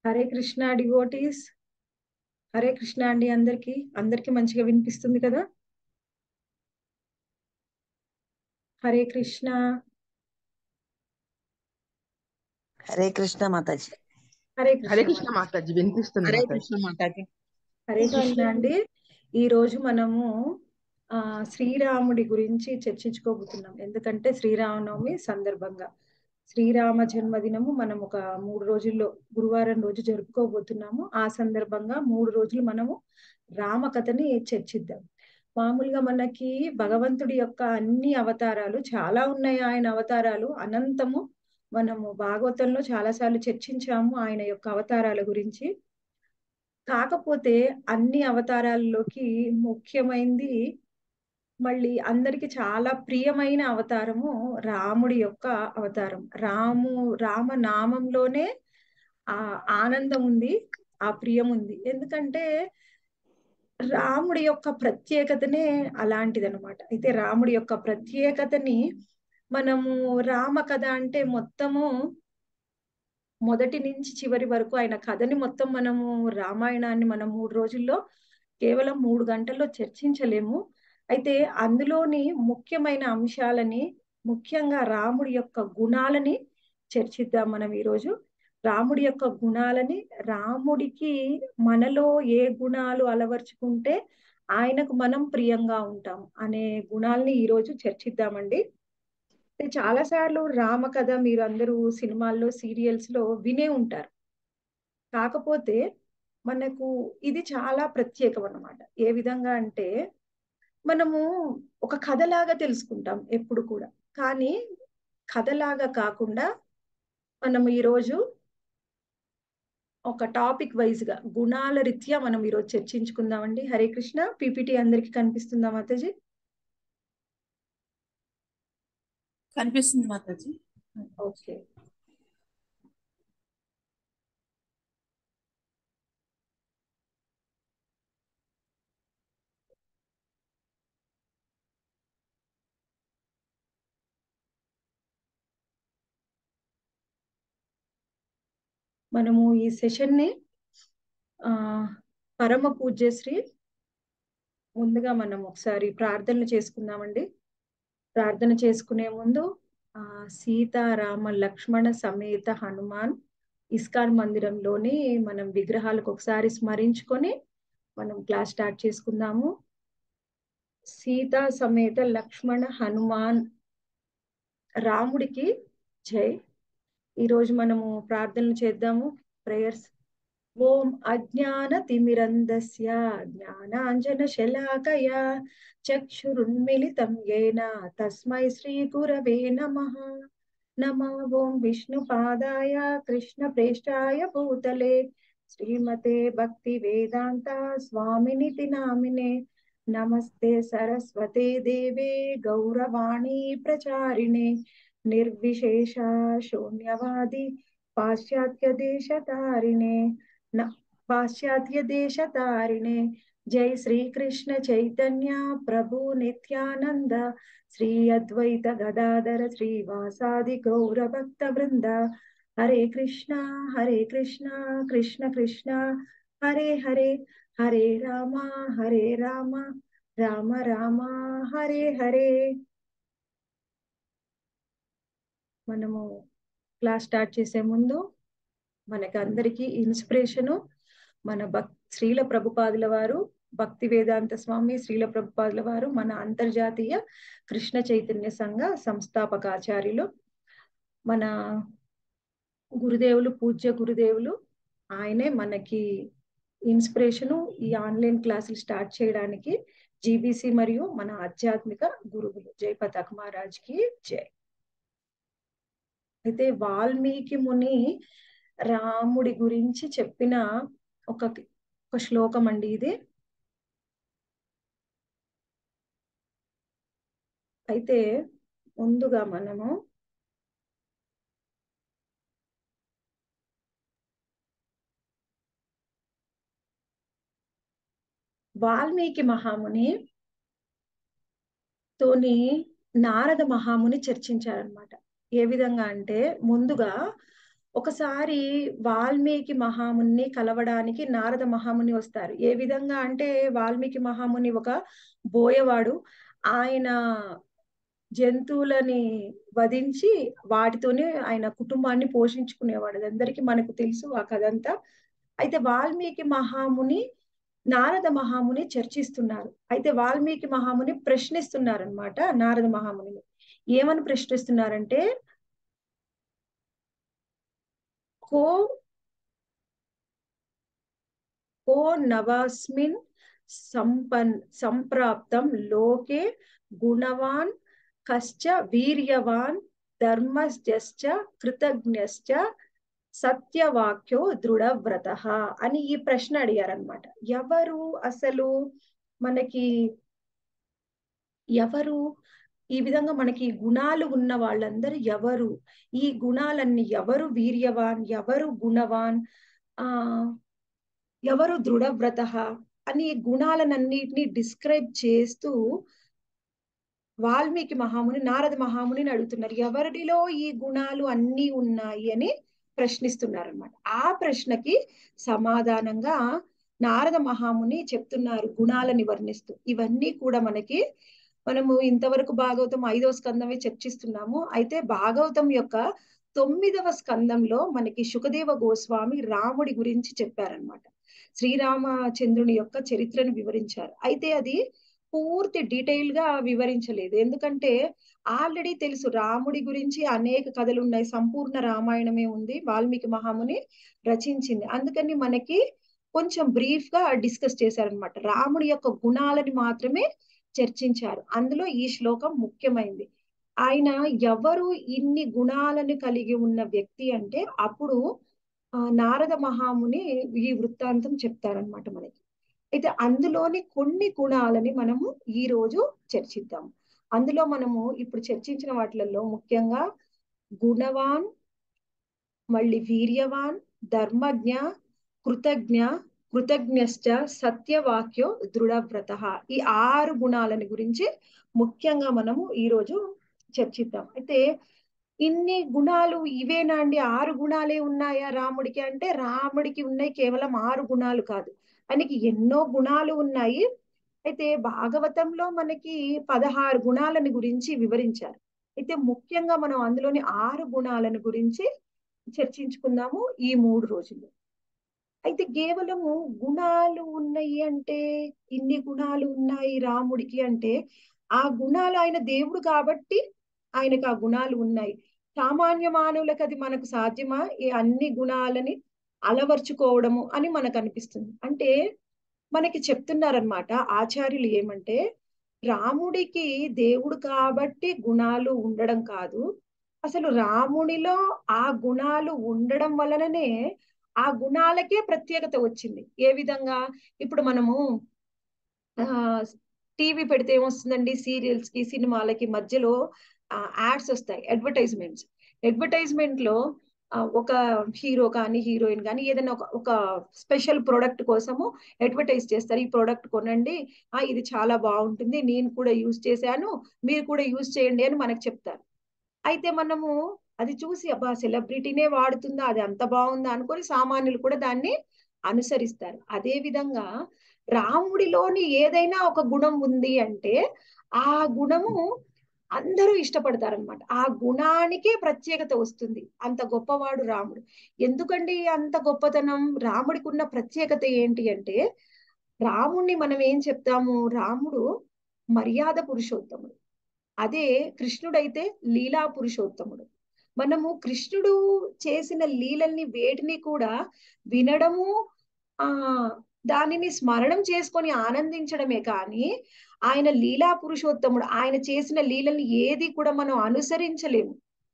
Hare Krishna devotees Hare Krishna అండి అందరికి అందరికి మంచిగా వినిపిస్తుంది కదా హరే కృష్ణ హరే కృష్ణ మాతాజీ హరే హరే కృష్ణ కృష్ణ మాతాజీ వినిపిస్తుంది హరే మాతాజీ కృష్ణ మాతాజీ హరే కృష్ణ అండి ఈ రోజు మనము ఆ శ్రీరాముడి గురించి చర్చించుకోబోతున్నాం ఎందుకంటే శ్రీరామనవమి సందర్భంగా శ్రీరామ జన్మదినము మనం ఒక మూడు రోజుల్లో గురువారం రోజు జరుపుకోబోతున్నాము ఆ సందర్భంగా మూడు రోజులు మనము రామకథని చర్చిద్దాం మామూలుగా మనకి భగవంతుడి యొక్క అన్ని అవతారాలు చాలా ఉన్నాయి ఆయన అవతారాలు అనంతము మనము భాగవతంలో చాలాసార్లు చర్చించాము ఆయన యొక్క అవతారాల గురించి కాకపోతే అన్ని అవతారాల్లోకి ముఖ్యమైనది మళ్ళీ అందరికి చాలా ప్రియమైన అవతారము రాముడి యొక్క అవతారం రాము రామ నామంలోనే ఆ ఆనందం ఉంది ఆ ప్రియం ఉంది ఎందుకంటే రాముడి యొక్క ప్రత్యేకతనే అలాంటిదన్నమాట అయితే రాముడి యొక్క ప్రత్యేకతని మనము రామ కథ అంటే మొత్తము మొదటి నుంచి చివరి వరకు ఆయన కథని మొత్తం మనము రామాయణాన్ని మనం మూడు రోజుల్లో కేవలం మూడు గంటల్లో చర్చించలేము అయితే అందులోని ముఖ్యమైన అంశాలని ముఖ్యంగా రాముడి యొక్క గుణాలని చర్చిద్దాం మనం ఈరోజు రాముడి యొక్క గుణాలని రాముడికి మనలో ఏ గుణాలు అలవర్చుకుంటే ఆయనకు మనం ప్రియంగా ఉంటాం అనే గుణాలని ఈరోజు చర్చిద్దామండి చాలా సార్లు రామ కథ మీరు అందరూ సినిమాల్లో సీరియల్స్ లో వినే ఉంటారు కాకపోతే మనకు ఇది చాలా ప్రత్యేకం అన్నమాట ఏ విధంగా అంటే మనము ఒక కథలాగా తెలుసుకుంటాం ఎప్పుడు కూడా కానీ కథలాగా కాకుండా మనం ఈరోజు ఒక టాపిక్ వైజ్ గా గుణాల రీత్యా మనం ఈరోజు చర్చించుకుందామండి హరే కృష్ణ పీపీటీ అందరికి కనిపిస్తుందా మాతాజీ కనిపిస్తుంది మాతాజీ ఓకే మనము ఈ సెషన్ ని ఆ పరమ పూజ్యశ్రీ ముందుగా మనం ఒకసారి ప్రార్థనలు చేసుకుందామండి ప్రార్థన చేసుకునే ముందు ఆ సీతారామ లక్ష్మణ సమేత హనుమాన్ ఇస్కాన్ మందిరంలోని మనం విగ్రహాలకు ఒకసారి స్మరించుకొని మనం క్లాస్ స్టార్ట్ చేసుకుందాము సీతా సమేత లక్ష్మణ హనుమాన్ రాముడికి జై ఈరోజు మనము ప్రార్థనలు చేద్దాము ప్రేయర్స్ ఓం అజ్ఞాన తిమిరందస్య జ్ఞానాంజన శలాకయ చక్షురున్మిళితం ఏన తస్మై శ్రీ గురవే నమః నమ ఓం విష్ణు పాదాయ కృష్ణ ప్రేష్టాయ భూతలే శ్రీమతే భక్తి వేదాంత స్వామినితి నామినే నమస్తే సరస్వతే దేవే గౌరవాణి ప్రచారిణే నిర్విశేష శూన్యవాది పాశ్చాత్య దేశతారిణే పాశ్చాత్య దేశతారిణే జై శ్రీకృష్ణ చైతన్య ప్రభు నిత్యానంద శ్రీ అద్వైత గదాధర శ్రీవాసాది గౌర భక్త బృంద హరే కృష్ణ హరే కృష్ణ కృష్ణ కృష్ణ హరే హరే హరే రామ హరే రామ రామ రామ హరే హరే మనము క్లాస్ స్టార్ట్ చేసే ముందు మనకి అందరికీ ఇన్స్పిరేషను మన భక్ శ్రీల ప్రభుపాదుల వారు భక్తి వేదాంత స్వామి శ్రీల ప్రభుపాదుల వారు మన అంతర్జాతీయ కృష్ణ చైతన్య సంఘ సంస్థాపకాచార్యులు మన గురుదేవులు పూజ్య గురుదేవులు ఆయనే మనకి ఇన్స్పిరేషను ఈ ఆన్లైన్ క్లాసులు స్టార్ట్ చేయడానికి జీబీసీ మరియు మన ఆధ్యాత్మిక గురువులు జై పతాక్ మహారాజ్ కి జై అయితే వాల్మీకి ముని రాముడి గురించి చెప్పిన ఒక ఒక శ్లోకం అండి ఇది అయితే ముందుగా మనము వాల్మీకి మహాముని తోని నారద మహాముని చర్చించారనమాట ఏ విధంగా అంటే ముందుగా ఒకసారి వాల్మీకి మహాముని కలవడానికి నారద మహాముని వస్తారు ఏ విధంగా అంటే వాల్మీకి మహాముని ఒక బోయవాడు ఆయన జంతువులని వధించి వాటితోనే ఆయన కుటుంబాన్ని పోషించుకునేవాడు అదందరికీ మనకు తెలుసు ఆ కథ అంతా అయితే వాల్మీకి మహాముని నారద మహాముని చర్చిస్తున్నారు అయితే వాల్మీకి మహాముని ప్రశ్నిస్తున్నారు అనమాట నారద మహామునిని ఏమని ప్రశ్నిస్తున్నారంటే కో కో నవాస్మిన్ సంపన్ సంప్రాప్తం లోకే గుణవాన్ కశ్చ వీర్యవాన్ ధర్మశ్చ కృతజ్ఞశ్చ సత్యవాక్యో దృఢవ్రత అని ఈ ప్రశ్న అడిగారనమాట ఎవరు అసలు మనకి ఎవరు ఈ విధంగా మనకి గుణాలు ఉన్న వాళ్ళందరూ ఎవరు ఈ గుణాలన్నీ ఎవరు వీర్యవాన్ ఎవరు గుణవాన్ ఆ ఎవరు దృఢవ్రత అని గుణాలనన్నిటిని డిస్క్రైబ్ చేస్తూ వాల్మీకి మహాముని నారద మహామునిని అడుగుతున్నారు ఎవరిలో ఈ గుణాలు అన్నీ ఉన్నాయి అని ప్రశ్నిస్తున్నారు అనమాట ఆ ప్రశ్నకి సమాధానంగా నారద మహాముని చెప్తున్నారు గుణాలని వర్ణిస్తూ ఇవన్నీ కూడా మనకి మనము ఇంతవరకు భాగవతం ఐదవ స్కందమే చర్చిస్తున్నాము అయితే భాగవతం యొక్క తొమ్మిదవ స్కందంలో మనకి సుఖదేవ గోస్వామి రాముడి గురించి చెప్పారనమాట శ్రీరామచంద్రుని యొక్క చరిత్రను వివరించారు అయితే అది పూర్తి డీటెయిల్ గా వివరించలేదు ఎందుకంటే ఆల్రెడీ తెలుసు రాముడి గురించి అనేక కథలు ఉన్నాయి సంపూర్ణ రామాయణమే ఉంది వాల్మీకి మహాముని రచించింది అందుకని మనకి కొంచెం బ్రీఫ్ గా డిస్కస్ చేశారనమాట రాముడి యొక్క గుణాలని మాత్రమే చర్చించారు అందులో ఈ శ్లోకం ముఖ్యమైంది ఆయన ఎవరు ఇన్ని గుణాలను కలిగి ఉన్న వ్యక్తి అంటే అప్పుడు ఆ నారద మహాముని ఈ వృత్తాంతం చెప్తారనమాట మనకి అయితే అందులోని కొన్ని గుణాలని మనము ఈ రోజు చర్చిద్దాం అందులో మనము ఇప్పుడు చర్చించిన వాటిలలో ముఖ్యంగా గుణవాన్ మళ్ళీ వీర్యవాన్ ధర్మజ్ఞ కృతజ్ఞ కృతజ్ఞశ్చ సత్యవాక్యో దృఢవ్రత ఈ ఆరు గుణాలని గురించి ముఖ్యంగా మనము ఈరోజు చర్చిద్దాం అయితే ఇన్ని గుణాలు ఇవేనా అండి ఆరు గుణాలే ఉన్నాయా రాముడికి అంటే రాముడికి ఉన్నాయి కేవలం ఆరు గుణాలు కాదు ఆయనకి ఎన్నో గుణాలు ఉన్నాయి అయితే భాగవతంలో మనకి పదహారు గుణాలను గురించి వివరించారు అయితే ముఖ్యంగా మనం అందులోని ఆరు గుణాలను గురించి చర్చించుకుందాము ఈ మూడు రోజులు అయితే కేవలము గుణాలు ఉన్నాయి అంటే ఇన్ని గుణాలు ఉన్నాయి రాముడికి అంటే ఆ గుణాలు ఆయన దేవుడు కాబట్టి ఆయనకు ఆ గుణాలు ఉన్నాయి సామాన్య మానవులకు అది మనకు సాధ్యమా ఈ అన్ని గుణాలని అలవర్చుకోవడము అని మనకు అనిపిస్తుంది అంటే మనకి చెప్తున్నారనమాట ఆచార్యులు ఏమంటే రాముడికి దేవుడు కాబట్టి గుణాలు ఉండడం కాదు అసలు రామునిలో ఆ గుణాలు ఉండడం వలననే ఆ గుణాలకే ప్రత్యేకత వచ్చింది ఏ విధంగా ఇప్పుడు మనము ఆ టీవీ పెడితే ఏమొస్తుందండి సీరియల్స్ కి సినిమాలకి మధ్యలో యాడ్స్ వస్తాయి అడ్వర్టైజ్మెంట్స్ అడ్వర్టైజ్మెంట్ లో ఒక హీరో కానీ హీరోయిన్ కానీ ఏదైనా ఒక ఒక స్పెషల్ ప్రోడక్ట్ కోసము అడ్వర్టైజ్ చేస్తారు ఈ ప్రోడక్ట్ కొనండి ఆ ఇది చాలా బాగుంటుంది నేను కూడా యూజ్ చేశాను మీరు కూడా యూజ్ చేయండి అని మనకు చెప్తారు అయితే మనము అది చూసి అబ్బా సెలబ్రిటీనే వాడుతుందా అది అంత బాగుందా అనుకొని సామాన్యులు కూడా దాన్ని అనుసరిస్తారు అదే విధంగా రాముడిలోని ఏదైనా ఒక గుణం ఉంది అంటే ఆ గుణము అందరూ ఇష్టపడతారనమాట ఆ గుణానికే ప్రత్యేకత వస్తుంది అంత గొప్పవాడు రాముడు ఎందుకండి అంత గొప్పతనం రాముడికి ఉన్న ప్రత్యేకత ఏంటి అంటే రాముణ్ణి మనం ఏం చెప్తాము రాముడు మర్యాద పురుషోత్తముడు అదే కృష్ణుడైతే లీలా పురుషోత్తముడు మనము కృష్ణుడు చేసిన లీలల్ని వేటిని కూడా వినడము ఆ దానిని స్మరణం చేసుకొని ఆనందించడమే కానీ ఆయన లీలా పురుషోత్తముడు ఆయన చేసిన లీలని ఏది కూడా మనం అనుసరించలేము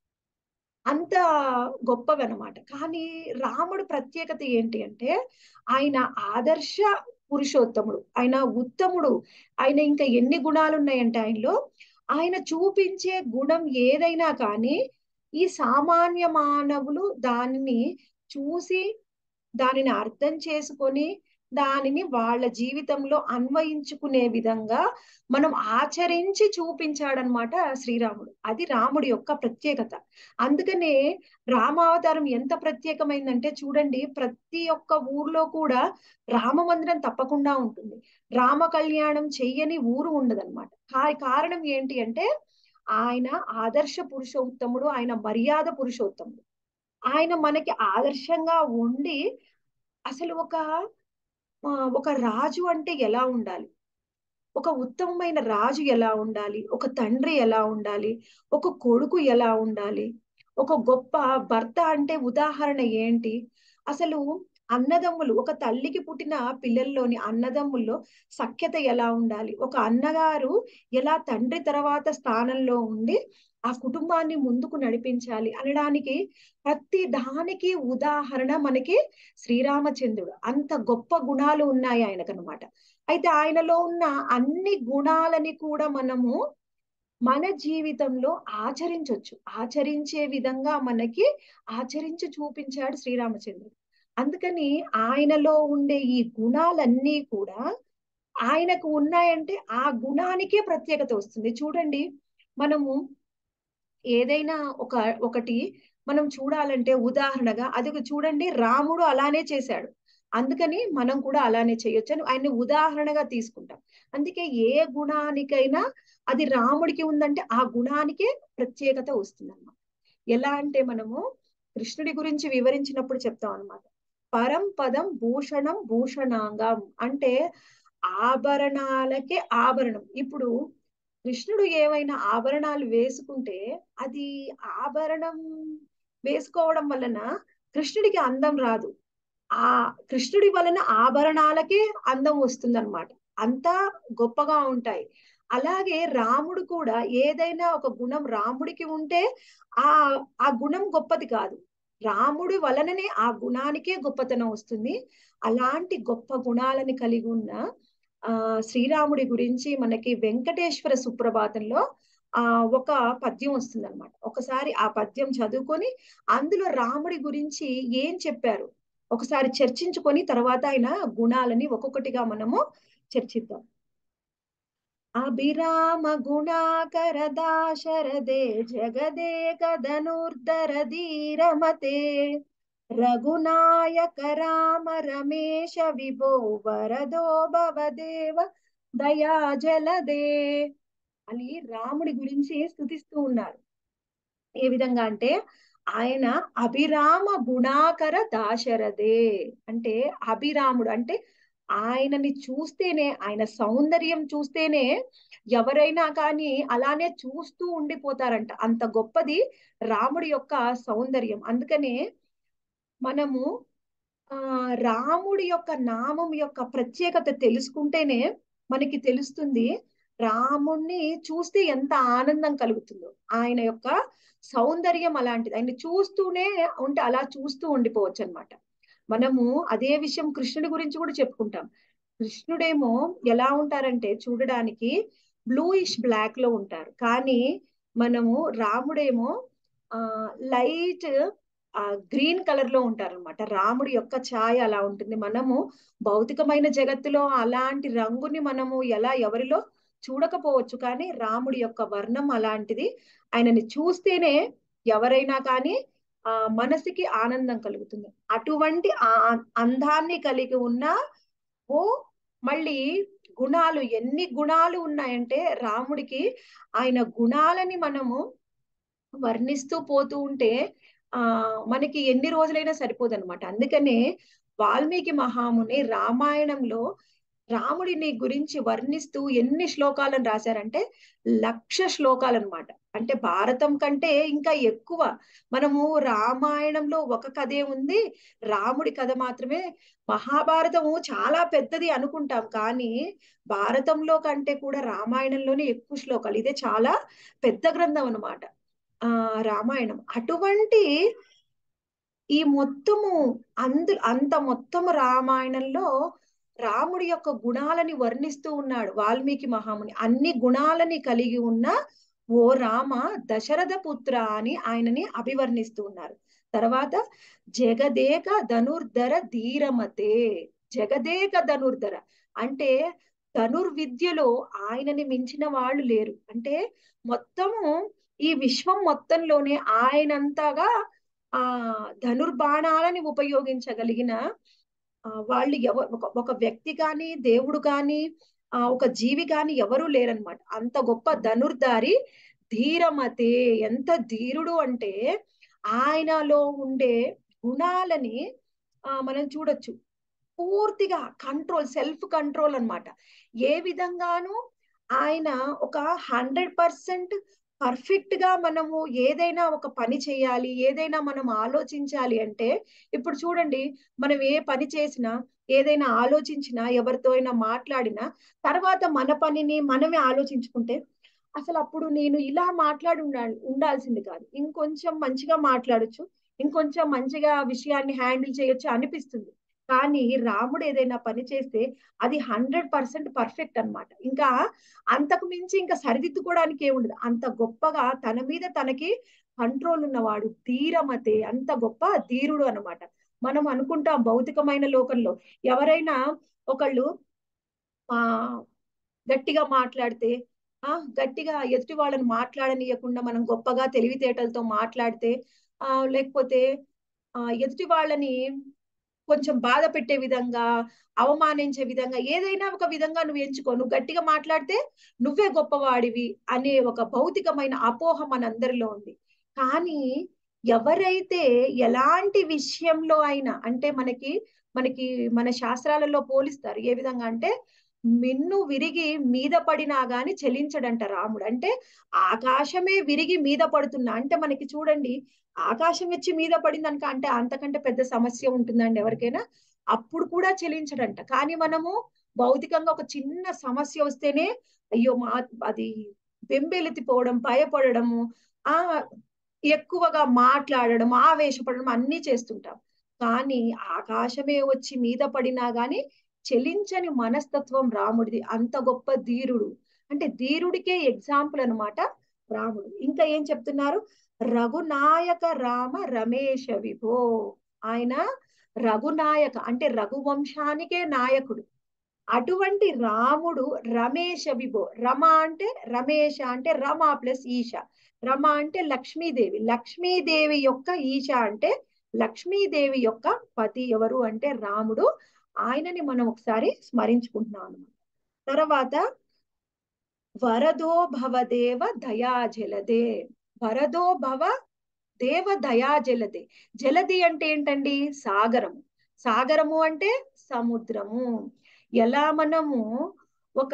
అంత గొప్పవన్నమాట కానీ రాముడు ప్రత్యేకత ఏంటి అంటే ఆయన ఆదర్శ పురుషోత్తముడు ఆయన ఉత్తముడు ఆయన ఇంకా ఎన్ని గుణాలు ఉన్నాయంటే ఆయనలో ఆయన చూపించే గుణం ఏదైనా కానీ ఈ సామాన్య మానవులు దానిని చూసి దానిని అర్థం చేసుకొని దానిని వాళ్ళ జీవితంలో అన్వయించుకునే విధంగా మనం ఆచరించి చూపించాడనమాట శ్రీరాముడు అది రాముడి యొక్క ప్రత్యేకత అందుకనే రామావతారం ఎంత ప్రత్యేకమైందంటే చూడండి ప్రతి ఒక్క ఊర్లో కూడా రామ మందిరం తప్పకుండా ఉంటుంది రామ కళ్యాణం చెయ్యని ఊరు ఉండదన్నమాట కారణం ఏంటి అంటే ఆయన ఆదర్శ పురుషోత్తముడు ఆయన మర్యాద పురుషోత్తముడు ఆయన మనకి ఆదర్శంగా ఉండి అసలు ఒక ఒక రాజు అంటే ఎలా ఉండాలి ఒక ఉత్తమమైన రాజు ఎలా ఉండాలి ఒక తండ్రి ఎలా ఉండాలి ఒక కొడుకు ఎలా ఉండాలి ఒక గొప్ప భర్త అంటే ఉదాహరణ ఏంటి అసలు అన్నదమ్ములు ఒక తల్లికి పుట్టిన పిల్లల్లోని అన్నదమ్ముల్లో సఖ్యత ఎలా ఉండాలి ఒక అన్నగారు ఎలా తండ్రి తర్వాత స్థానంలో ఉండి ఆ కుటుంబాన్ని ముందుకు నడిపించాలి అనడానికి ప్రతి దానికి ఉదాహరణ మనకి శ్రీరామచంద్రుడు అంత గొప్ప గుణాలు ఉన్నాయి ఆయనకనమాట అయితే ఆయనలో ఉన్న అన్ని గుణాలని కూడా మనము మన జీవితంలో ఆచరించవచ్చు ఆచరించే విధంగా మనకి ఆచరించి చూపించాడు శ్రీరామచంద్రుడు అందుకని ఆయనలో ఉండే ఈ గుణాలన్నీ కూడా ఆయనకు ఉన్నాయంటే ఆ గుణానికే ప్రత్యేకత వస్తుంది చూడండి మనము ఏదైనా ఒక ఒకటి మనం చూడాలంటే ఉదాహరణగా అది చూడండి రాముడు అలానే చేశాడు అందుకని మనం కూడా అలానే చేయొచ్చు అని ఆయన్ని ఉదాహరణగా తీసుకుంటాం అందుకే ఏ గుణానికైనా అది రాముడికి ఉందంటే ఆ గుణానికే ప్రత్యేకత వస్తుంది అన్నమాట ఎలా అంటే మనము కృష్ణుడి గురించి వివరించినప్పుడు చెప్తాం అనమాట పరం పదం భూషణం భూషణాంగం అంటే ఆభరణాలకే ఆభరణం ఇప్పుడు కృష్ణుడు ఏమైనా ఆభరణాలు వేసుకుంటే అది ఆభరణం వేసుకోవడం వలన కృష్ణుడికి అందం రాదు ఆ కృష్ణుడి వలన ఆభరణాలకే అందం వస్తుందన్నమాట అంతా గొప్పగా ఉంటాయి అలాగే రాముడు కూడా ఏదైనా ఒక గుణం రాముడికి ఉంటే ఆ ఆ గుణం గొప్పది కాదు రాముడి వలననే ఆ గుణానికే గొప్పతనం వస్తుంది అలాంటి గొప్ప గుణాలని కలిగి ఉన్న ఆ శ్రీరాముడి గురించి మనకి వెంకటేశ్వర సుప్రభాతంలో ఆ ఒక పద్యం వస్తుంది అనమాట ఒకసారి ఆ పద్యం చదువుకొని అందులో రాముడి గురించి ఏం చెప్పారు ఒకసారి చర్చించుకొని తర్వాత ఆయన గుణాలని ఒక్కొక్కటిగా మనము చర్చిద్దాం అభిరామ గుణాకర దాశరథే జగదేక ధనుర్ధర ధీరమతే రఘునాయక రామ రమేశ విభో వరదో భవదేవ దయా జలదే అని రాముడి గురించి స్థుతిస్తూ ఉన్నారు ఏ విధంగా అంటే ఆయన అభిరామ గుణాకర దాశరథే అంటే అభిరాముడు అంటే ఆయనని చూస్తేనే ఆయన సౌందర్యం చూస్తేనే ఎవరైనా కానీ అలానే చూస్తూ ఉండిపోతారంట అంత గొప్పది రాముడి యొక్క సౌందర్యం అందుకనే మనము ఆ రాముడి యొక్క నామం యొక్క ప్రత్యేకత తెలుసుకుంటేనే మనకి తెలుస్తుంది రాముణ్ణి చూస్తే ఎంత ఆనందం కలుగుతుందో ఆయన యొక్క సౌందర్యం అలాంటిది ఆయన చూస్తూనే ఉంటే అలా చూస్తూ ఉండిపోవచ్చు అనమాట మనము అదే విషయం కృష్ణుడి గురించి కూడా చెప్పుకుంటాం కృష్ణుడేమో ఎలా ఉంటారంటే చూడడానికి బ్లూయిష్ బ్లాక్ లో ఉంటారు కానీ మనము రాముడేమో ఆ లైట్ ఆ గ్రీన్ కలర్ లో ఉంటారు అనమాట రాముడి యొక్క ఛాయ అలా ఉంటుంది మనము భౌతికమైన జగత్తులో అలాంటి రంగుని మనము ఎలా ఎవరిలో చూడకపోవచ్చు కానీ రాముడి యొక్క వర్ణం అలాంటిది ఆయనని చూస్తేనే ఎవరైనా కానీ ఆ మనసుకి ఆనందం కలుగుతుంది అటువంటి ఆ అందాన్ని కలిగి ఉన్న ఓ మళ్ళీ గుణాలు ఎన్ని గుణాలు ఉన్నాయంటే రాముడికి ఆయన గుణాలని మనము వర్ణిస్తూ పోతూ ఉంటే ఆ మనకి ఎన్ని రోజులైనా సరిపోదన్నమాట అందుకనే వాల్మీకి మహాముని రామాయణంలో రాముడిని గురించి వర్ణిస్తూ ఎన్ని శ్లోకాలను రాశారంటే లక్ష శ్లోకాలు అనమాట అంటే భారతం కంటే ఇంకా ఎక్కువ మనము రామాయణంలో ఒక కథే ఉంది రాముడి కథ మాత్రమే మహాభారతము చాలా పెద్దది అనుకుంటాం కానీ భారతంలో కంటే కూడా రామాయణంలోనే ఎక్కువ శ్లోకాలు ఇదే చాలా పెద్ద గ్రంథం అనమాట ఆ రామాయణం అటువంటి ఈ మొత్తము అందు అంత మొత్తము రామాయణంలో రాముడి యొక్క గుణాలని వర్ణిస్తూ ఉన్నాడు వాల్మీకి మహాముని అన్ని గుణాలని కలిగి ఉన్న ఓ రామ దశరథ పుత్ర అని ఆయనని అభివర్ణిస్తూ ఉన్నారు తర్వాత జగదేక ధనుర్ధర ధీరమతే జగదేక ధనుర్ధర అంటే ధనుర్విద్యలో ఆయనని మించిన వాళ్ళు లేరు అంటే మొత్తము ఈ విశ్వం మొత్తంలోనే ఆయనంతగా ఆ ధనుర్బాణాలని ఉపయోగించగలిగిన ఆ వాళ్ళు ఎవ ఒక ఒక వ్యక్తి కానీ దేవుడు కానీ ఆ ఒక జీవి కానీ ఎవరూ లేరనమాట అంత గొప్ప ధనుర్ధారి ధీరమతే ఎంత ధీరుడు అంటే ఆయనలో ఉండే గుణాలని ఆ మనం చూడొచ్చు పూర్తిగా కంట్రోల్ సెల్ఫ్ కంట్రోల్ అన్నమాట ఏ విధంగానూ ఆయన ఒక హండ్రెడ్ పర్సెంట్ పర్ఫెక్ట్ గా మనము ఏదైనా ఒక పని చేయాలి ఏదైనా మనం ఆలోచించాలి అంటే ఇప్పుడు చూడండి మనం ఏ పని చేసినా ఏదైనా ఆలోచించినా ఎవరితో అయినా మాట్లాడినా తర్వాత మన పనిని మనమే ఆలోచించుకుంటే అసలు అప్పుడు నేను ఇలా మాట్లాడి ఉండాలి ఉండాల్సింది కాదు ఇంకొంచెం మంచిగా మాట్లాడొచ్చు ఇంకొంచెం మంచిగా విషయాన్ని హ్యాండిల్ చేయొచ్చు అనిపిస్తుంది కానీ రాముడు ఏదైనా పని చేస్తే అది హండ్రెడ్ పర్సెంట్ పర్ఫెక్ట్ అనమాట ఇంకా అంతకు మించి ఇంకా సరిదిద్దుకోవడానికి ఏముండదు అంత గొప్పగా తన మీద తనకి కంట్రోల్ ఉన్నవాడు ధీరమతే అంత గొప్ప ధీరుడు అనమాట మనం అనుకుంటాం భౌతికమైన లోకంలో ఎవరైనా ఒకళ్ళు ఆ గట్టిగా మాట్లాడితే ఆ గట్టిగా ఎదుటి వాళ్ళని మాట్లాడనీయకుండా మనం గొప్పగా తెలివితేటలతో మాట్లాడితే ఆ లేకపోతే ఆ ఎదుటి వాళ్ళని కొంచెం బాధ పెట్టే విధంగా అవమానించే విధంగా ఏదైనా ఒక విధంగా నువ్వు ఎంచుకో నువ్వు గట్టిగా మాట్లాడితే నువ్వే గొప్పవాడివి అనే ఒక భౌతికమైన అపోహ మనందరిలో ఉంది కానీ ఎవరైతే ఎలాంటి విషయంలో అయినా అంటే మనకి మనకి మన శాస్త్రాలలో పోలిస్తారు ఏ విధంగా అంటే మిన్ను విరిగి మీద పడినా గాని చెలించడంట రాముడు అంటే ఆకాశమే విరిగి మీద పడుతున్నా అంటే మనకి చూడండి ఆకాశం వచ్చి మీద పడింది అనుక అంటే అంతకంటే పెద్ద సమస్య ఉంటుందండి ఎవరికైనా అప్పుడు కూడా చెలించడంట కానీ మనము భౌతికంగా ఒక చిన్న సమస్య వస్తేనే అయ్యో మా అది బెంబెలెత్తిపోవడం భయపడడము ఆ ఎక్కువగా మాట్లాడడం ఆవేశపడడం అన్ని చేస్తుంటాం కానీ ఆకాశమే వచ్చి మీద పడినా గాని చెలించని మనస్తత్వం రాముడిది అంత గొప్ప ధీరుడు అంటే ధీరుడికే ఎగ్జాంపుల్ అనమాట రాముడు ఇంకా ఏం చెప్తున్నారు రఘునాయక రామ రమేశ విభో ఆయన రఘునాయక అంటే రఘువంశానికే నాయకుడు అటువంటి రాముడు రమేశ విభో రమ అంటే రమేశ అంటే రమ ప్లస్ ఈశ రమ అంటే లక్ష్మీదేవి లక్ష్మీదేవి యొక్క ఈశ అంటే లక్ష్మీదేవి యొక్క పతి ఎవరు అంటే రాముడు ఆయనని మనం ఒకసారి స్మరించుకుంటున్నాం అనమాట తర్వాత వరదో భవదేవ దయాజలదే వరదో భవ దేవ దయాజలదే జలది అంటే ఏంటండి సాగరము సాగరము అంటే సముద్రము ఎలా మనము ఒక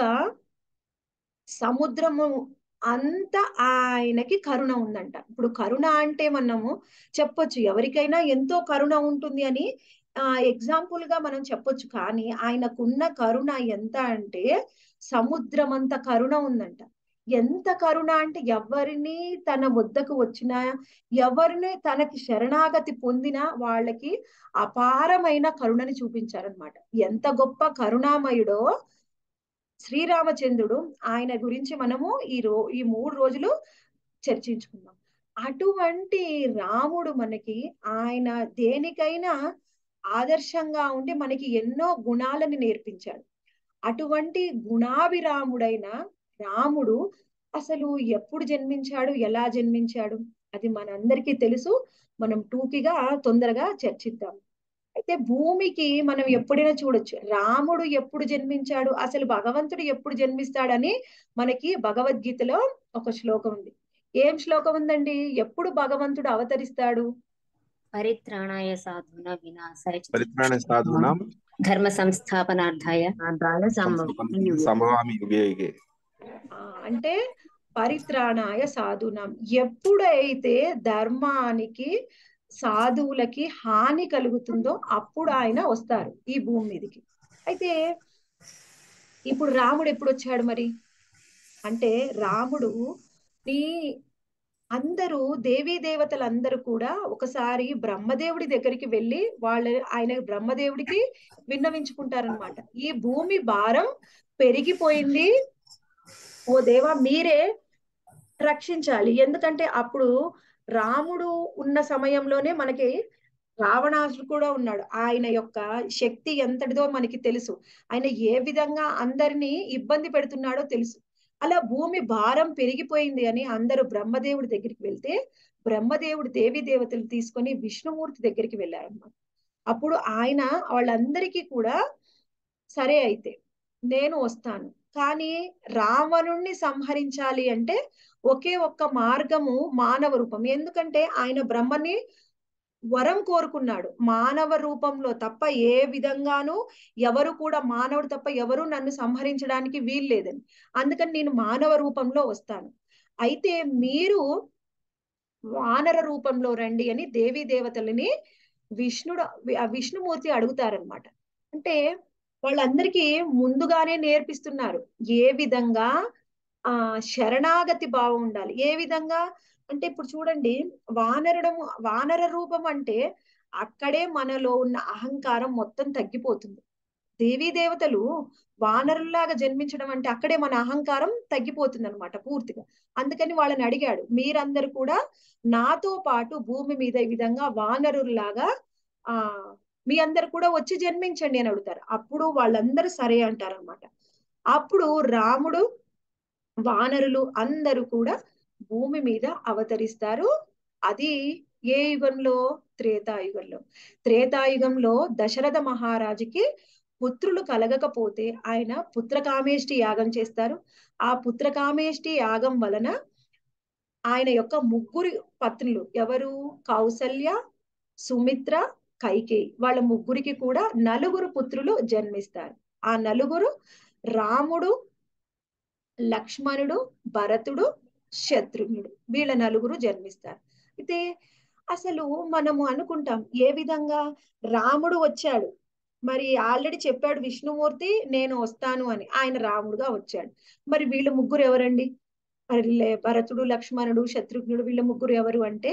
సముద్రము అంత ఆయనకి కరుణ ఉందంట ఇప్పుడు కరుణ అంటే మనము చెప్పొచ్చు ఎవరికైనా ఎంతో కరుణ ఉంటుంది అని ఆ ఎగ్జాంపుల్ గా మనం చెప్పొచ్చు కానీ ఆయనకున్న కరుణ ఎంత అంటే సముద్రం అంత కరుణ ఉందంట ఎంత కరుణ అంటే ఎవరిని తన వద్దకు వచ్చినా ఎవరిని తనకి శరణాగతి పొందినా వాళ్ళకి అపారమైన కరుణని చూపించారనమాట ఎంత గొప్ప కరుణామయుడో శ్రీరామచంద్రుడు ఆయన గురించి మనము ఈ రో ఈ మూడు రోజులు చర్చించుకుందాం అటువంటి రాముడు మనకి ఆయన దేనికైనా ఆదర్శంగా ఉండి మనకి ఎన్నో గుణాలని నేర్పించాడు అటువంటి గుణాభిరాముడైన రాముడు అసలు ఎప్పుడు జన్మించాడు ఎలా జన్మించాడు అది మనందరికీ తెలుసు మనం టూకిగా తొందరగా చర్చిద్దాం అయితే భూమికి మనం ఎప్పుడైనా చూడొచ్చు రాముడు ఎప్పుడు జన్మించాడు అసలు భగవంతుడు ఎప్పుడు జన్మిస్తాడని మనకి భగవద్గీతలో ఒక శ్లోకం ఉంది ఏం శ్లోకం ఉందండి ఎప్పుడు భగవంతుడు అవతరిస్తాడు పరిత్రాణాయ సాధున వినాశాయ చ పరిత్రాణ సాధూనాం ధర్మ సంస్థాపనార్థాయ సంభవామి యుగే యుగే ఆ, అంటే పరిత్రాణాయ సాధునాం ఎప్పుడైతే ధర్మానికి సాధువులకి హాని కలుగుతుందో అప్పుడు ఆయన వస్తారు ఈ భూమి మీదకి అయితే ఇప్పుడు రాముడు ఎప్పుడు వచ్చాడు మరి అంటే రాముడు నీ అందరూ దేవీ దేవతలందరూ కూడా ఒకసారి బ్రహ్మదేవుడి దగ్గరికి వెళ్ళి వాళ్ళ ఆయన బ్రహ్మదేవుడికి విన్నవించుకుంటారనమాట ఈ భూమి భారం పెరిగిపోయింది ఓ దేవా మీరే రక్షించాలి ఎందుకంటే అప్పుడు రాముడు ఉన్న సమయంలోనే మనకి రావణాసుడు కూడా ఉన్నాడు ఆయన యొక్క శక్తి ఎంతటిదో మనకి తెలుసు ఆయన ఏ విధంగా అందరినీ ఇబ్బంది పెడుతున్నాడో తెలుసు అలా భూమి భారం పెరిగిపోయింది అని అందరూ బ్రహ్మదేవుడి దగ్గరికి వెళ్తే బ్రహ్మదేవుడు దేవి దేవతలు తీసుకొని విష్ణుమూర్తి దగ్గరికి వెళ్ళారన్నమాట అప్పుడు ఆయన వాళ్ళందరికీ కూడా సరే అయితే నేను వస్తాను కానీ రావణుణ్ణి సంహరించాలి అంటే ఒకే ఒక్క మార్గము మానవ రూపం ఎందుకంటే ఆయన బ్రహ్మని వరం కోరుకున్నాడు మానవ రూపంలో తప్ప ఏ విధంగానూ ఎవరు కూడా మానవుడు తప్ప ఎవరు నన్ను సంహరించడానికి వీల్లేదని అందుకని నేను మానవ రూపంలో వస్తాను అయితే మీరు వానర రూపంలో రండి అని దేవీ దేవతలని విష్ణుడు ఆ విష్ణుమూర్తి అడుగుతారనమాట అంటే వాళ్ళందరికీ ముందుగానే నేర్పిస్తున్నారు ఏ విధంగా ఆ శరణాగతి భావం ఉండాలి ఏ విధంగా అంటే ఇప్పుడు చూడండి వానరడము వానర రూపం అంటే అక్కడే మనలో ఉన్న అహంకారం మొత్తం తగ్గిపోతుంది దేవీ దేవతలు వానరుల్లాగా జన్మించడం అంటే అక్కడే మన అహంకారం తగ్గిపోతుంది అనమాట పూర్తిగా అందుకని వాళ్ళని అడిగాడు మీరందరూ కూడా నాతో పాటు భూమి మీద ఈ విధంగా వానరుల్లాగా ఆ మీ అందరు కూడా వచ్చి జన్మించండి అని అడుగుతారు అప్పుడు వాళ్ళందరూ సరే అంటారనమాట అప్పుడు రాముడు వానరులు అందరూ కూడా భూమి మీద అవతరిస్తారు అది ఏ యుగంలో త్రేతాయుగంలో త్రేతాయుగంలో దశరథ మహారాజుకి పుత్రులు కలగకపోతే ఆయన పుత్రకామేష్టి యాగం చేస్తారు ఆ పుత్రకామేష్టి యాగం వలన ఆయన యొక్క ముగ్గురు పత్నులు ఎవరు కౌసల్య సుమిత్ర కైకేయి వాళ్ళ ముగ్గురికి కూడా నలుగురు పుత్రులు జన్మిస్తారు ఆ నలుగురు రాముడు లక్ష్మణుడు భరతుడు శత్రుఘ్నుడు వీళ్ళ నలుగురు జన్మిస్తారు అయితే అసలు మనము అనుకుంటాం ఏ విధంగా రాముడు వచ్చాడు మరి ఆల్రెడీ చెప్పాడు విష్ణుమూర్తి నేను వస్తాను అని ఆయన రాముడుగా వచ్చాడు మరి వీళ్ళ ముగ్గురు ఎవరండి మరి భరతుడు లక్ష్మణుడు శత్రుఘ్నుడు వీళ్ళ ముగ్గురు ఎవరు అంటే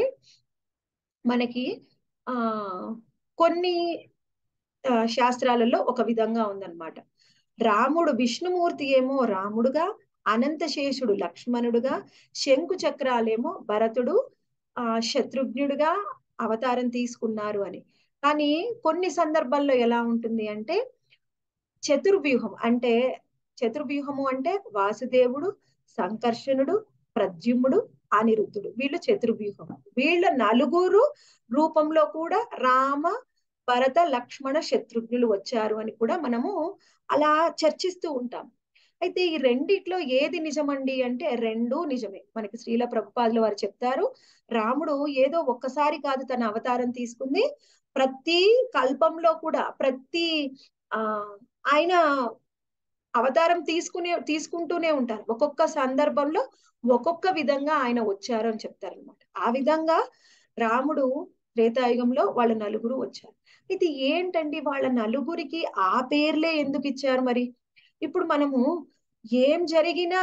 మనకి ఆ కొన్ని శాస్త్రాలలో ఒక విధంగా ఉందన్నమాట రాముడు విష్ణుమూర్తి ఏమో రాముడుగా అనంతశేషుడు లక్ష్మణుడుగా శంకు చక్రాలేమో భరతుడు ఆ శత్రుఘ్నుడుగా అవతారం తీసుకున్నారు అని కానీ కొన్ని సందర్భాల్లో ఎలా ఉంటుంది అంటే చతుర్వ్యూహం అంటే చతుర్వ్యూహము అంటే వాసుదేవుడు సంకర్షణుడు ప్రద్యుమ్నుడు అనిరుద్ధుడు వీళ్ళు చతుర్వ్యూహం వీళ్ళ నలుగురు రూపంలో కూడా రామ భరత లక్ష్మణ శత్రుఘ్నులు వచ్చారు అని కూడా మనము అలా చర్చిస్తూ ఉంటాం అయితే ఈ రెండిట్లో ఏది నిజమండి అంటే రెండు నిజమే మనకి శ్రీల ప్రభుపాదులు వారు చెప్తారు రాముడు ఏదో ఒక్కసారి కాదు తన అవతారం తీసుకుంది ప్రతి కల్పంలో కూడా ప్రతి ఆ ఆయన అవతారం తీసుకునే తీసుకుంటూనే ఉంటారు ఒక్కొక్క సందర్భంలో ఒక్కొక్క విధంగా ఆయన వచ్చారు అని చెప్తారు అనమాట ఆ విధంగా రాముడు త్రేతాయుగంలో వాళ్ళ నలుగురు వచ్చారు ఇది ఏంటండి వాళ్ళ నలుగురికి ఆ పేర్లే ఎందుకు ఇచ్చారు మరి ఇప్పుడు మనము ఏం జరిగినా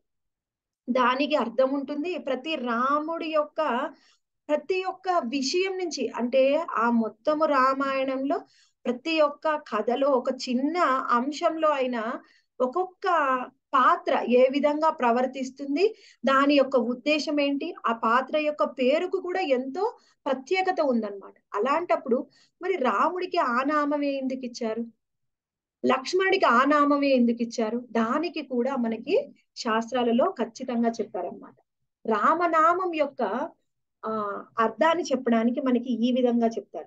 దానికి అర్థం ఉంటుంది ప్రతి రాముడి యొక్క ప్రతి ఒక్క విషయం నుంచి అంటే ఆ మొత్తము రామాయణంలో ప్రతి ఒక్క కథలో ఒక చిన్న అంశంలో అయినా ఒక్కొక్క పాత్ర ఏ విధంగా ప్రవర్తిస్తుంది దాని యొక్క ఉద్దేశం ఏంటి ఆ పాత్ర యొక్క పేరుకు కూడా ఎంతో ప్రత్యేకత ఉందన్నమాట అలాంటప్పుడు మరి రాముడికి ఆ నామమే ఎందుకు ఇచ్చారు లక్ష్మణుడికి ఆ నామమే ఎందుకు ఇచ్చారు దానికి కూడా మనకి శాస్త్రాలలో ఖచ్చితంగా చెప్పారనమాట రామనామం యొక్క ఆ అర్థాన్ని చెప్పడానికి మనకి ఈ విధంగా చెప్తారు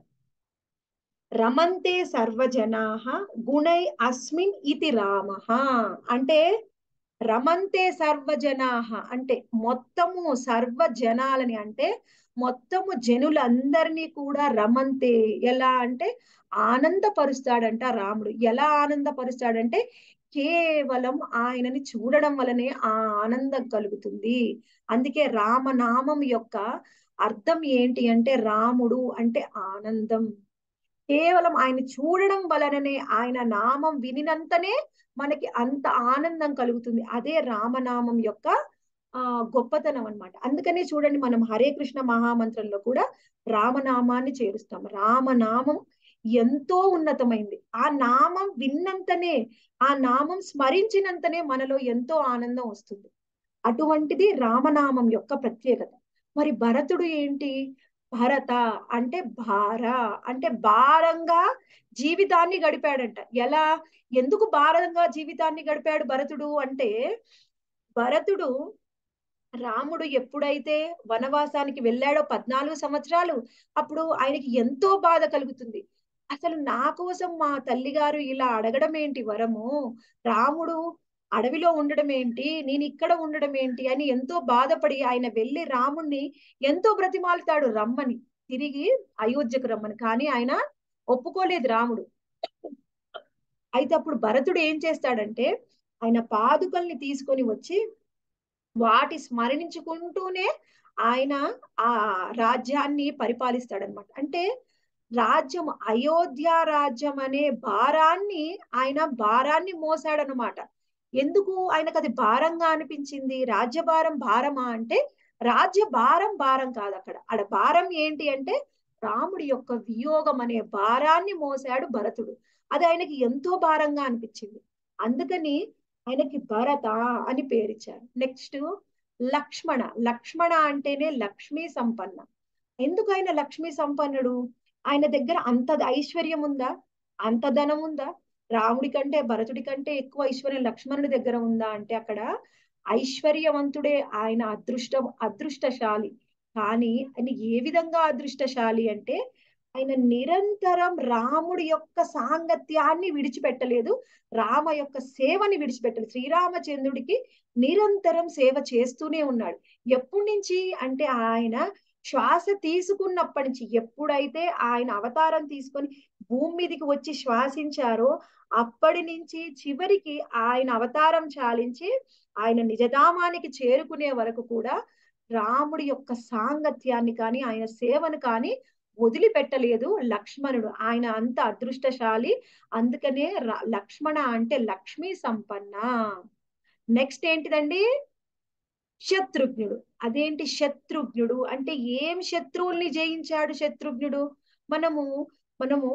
రమంతే సర్వజనాహ గుణై అస్మిన్ ఇతి రామ అంటే రమంతే సర్వజనాహ అంటే మొత్తము సర్వ జనాలని అంటే మొత్తము జనులందరినీ కూడా రమంతే ఎలా అంటే ఆనందపరుస్తాడంట రాముడు ఎలా ఆనందపరుస్తాడంటే కేవలం ఆయనని చూడడం వలనే ఆ ఆనందం కలుగుతుంది అందుకే రామనామం యొక్క అర్థం ఏంటి అంటే రాముడు అంటే ఆనందం కేవలం ఆయన చూడడం వలననే ఆయన నామం వినినంతనే మనకి అంత ఆనందం కలుగుతుంది అదే రామనామం యొక్క ఆ గొప్పతనం అనమాట అందుకనే చూడండి మనం హరే కృష్ణ మహామంత్రంలో కూడా రామనామాన్ని చేరుస్తాం రామనామం ఎంతో ఉన్నతమైంది ఆ నామం విన్నంతనే ఆ నామం స్మరించినంతనే మనలో ఎంతో ఆనందం వస్తుంది అటువంటిది రామనామం యొక్క ప్రత్యేకత మరి భరతుడు ఏంటి భరత అంటే భార అంటే భారంగా జీవితాన్ని గడిపాడంట ఎలా ఎందుకు భారంగా జీవితాన్ని గడిపాడు భరతుడు అంటే భరతుడు రాముడు ఎప్పుడైతే వనవాసానికి వెళ్ళాడో పద్నాలుగు సంవత్సరాలు అప్పుడు ఆయనకి ఎంతో బాధ కలుగుతుంది అసలు నా కోసం మా తల్లిగారు ఇలా అడగడం ఏంటి వరము రాముడు అడవిలో ఉండడం ఏంటి నేను ఇక్కడ ఉండడం ఏంటి అని ఎంతో బాధపడి ఆయన వెళ్ళి రాముణ్ణి ఎంతో బ్రతిమాలుతాడు రమ్మని తిరిగి అయోధ్యకు రమ్మని కానీ ఆయన ఒప్పుకోలేదు రాముడు అయితే అప్పుడు భరతుడు ఏం చేస్తాడంటే ఆయన పాదుకల్ని తీసుకొని వచ్చి వాటి స్మరణించుకుంటూనే ఆయన ఆ రాజ్యాన్ని పరిపాలిస్తాడనమాట అంటే రాజ్యం అయోధ్య రాజ్యం అనే భారాన్ని ఆయన భారాన్ని మోసాడనమాట ఎందుకు ఆయనకు అది భారంగా అనిపించింది రాజ్యభారం భారమా అంటే రాజ్య భారం భారం కాదు అక్కడ ఆడ భారం ఏంటి అంటే రాముడి యొక్క వియోగం అనే భారాన్ని మోసాడు భరతుడు అది ఆయనకి ఎంతో భారంగా అనిపించింది అందుకని ఆయనకి భరత అని పేరిచ్చారు నెక్స్ట్ లక్ష్మణ లక్ష్మణ అంటేనే లక్ష్మీ సంపన్న ఎందుకు ఆయన లక్ష్మీ సంపన్నుడు ఆయన దగ్గర అంత ఐశ్వర్యం ఉందా అంత ధనం ఉందా రాముడి కంటే భరతుడి కంటే ఎక్కువ ఐశ్వర్యం లక్ష్మణుడి దగ్గర ఉందా అంటే అక్కడ ఐశ్వర్యవంతుడే ఆయన అదృష్టం అదృష్టశాలి కానీ ఆయన ఏ విధంగా అదృష్టశాలి అంటే ఆయన నిరంతరం రాముడి యొక్క సాంగత్యాన్ని విడిచిపెట్టలేదు రామ యొక్క సేవని విడిచిపెట్టలేదు శ్రీరామచంద్రుడికి నిరంతరం సేవ చేస్తూనే ఉన్నాడు ఎప్పటి నుంచి అంటే ఆయన శ్వాస తీసుకున్నప్పటి నుంచి ఎప్పుడైతే ఆయన అవతారం తీసుకొని భూమి మీదకి వచ్చి శ్వాసించారో అప్పటి నుంచి చివరికి ఆయన అవతారం చాలించి ఆయన నిజధామానికి చేరుకునే వరకు కూడా రాముడి యొక్క సాంగత్యాన్ని కానీ ఆయన సేవను కానీ వదిలిపెట్టలేదు లక్ష్మణుడు ఆయన అంత అదృష్టశాలి అందుకనే లక్ష్మణ అంటే లక్ష్మీ సంపన్న నెక్స్ట్ ఏంటిదండి శత్రుఘ్నుడు అదేంటి శత్రుఘ్నుడు అంటే ఏం శత్రువుల్ని జయించాడు శత్రుఘ్నుడు మనము మనము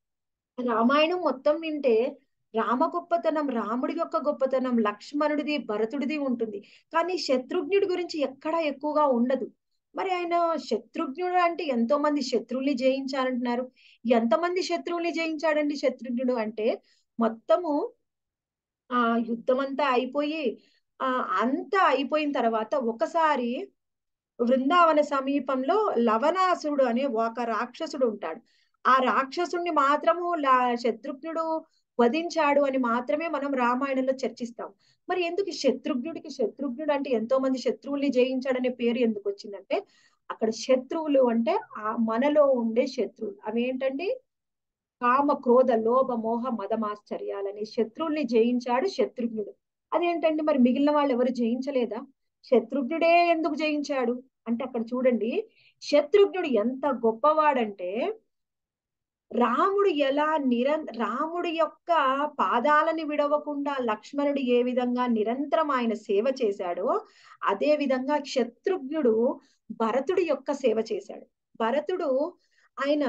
రామాయణం మొత్తం వింటే రామ గొప్పతనం రాముడి యొక్క గొప్పతనం లక్ష్మణుడిది భరతుడిది ఉంటుంది కానీ శత్రుఘ్నుడి గురించి ఎక్కడా ఎక్కువగా ఉండదు మరి ఆయన శత్రుఘ్నుడు అంటే ఎంతో మంది శత్రువుల్ని జయించారంటున్నారు ఎంతమంది శత్రువుల్ని జయించాడండి శత్రుఘ్నుడు అంటే మొత్తము ఆ యుద్ధం అంతా అయిపోయి ఆ అంతా అయిపోయిన తర్వాత ఒకసారి బృందావన సమీపంలో లవణాసురుడు అనే ఒక రాక్షసుడు ఉంటాడు ఆ రాక్షసుడిని మాత్రము శత్రుఘ్నుడు వధించాడు అని మాత్రమే మనం రామాయణంలో చర్చిస్తాం మరి ఎందుకు శత్రుఘ్నుడికి శత్రుఘ్నుడు అంటే ఎంతో మంది శత్రువుల్ని జయించాడనే పేరు ఎందుకు వచ్చిందంటే అక్కడ శత్రువులు అంటే ఆ మనలో ఉండే శత్రువులు అవి ఏంటండి కామ క్రోధ లోభ మోహ మదమాశ్చర్యాలని శత్రువుల్ని జయించాడు శత్రుఘ్నుడు అదేంటండి మరి మిగిలిన వాళ్ళు ఎవరు జయించలేదా శత్రుఘ్నుడే ఎందుకు జయించాడు అంటే అక్కడ చూడండి శత్రుఘ్నుడు ఎంత గొప్పవాడంటే రాముడు ఎలా నిర రాముడి యొక్క పాదాలని విడవకుండా లక్ష్మణుడు ఏ విధంగా నిరంతరం ఆయన సేవ చేశాడో అదే విధంగా శత్రుఘ్నుడు భరతుడి యొక్క సేవ చేశాడు భరతుడు ఆయన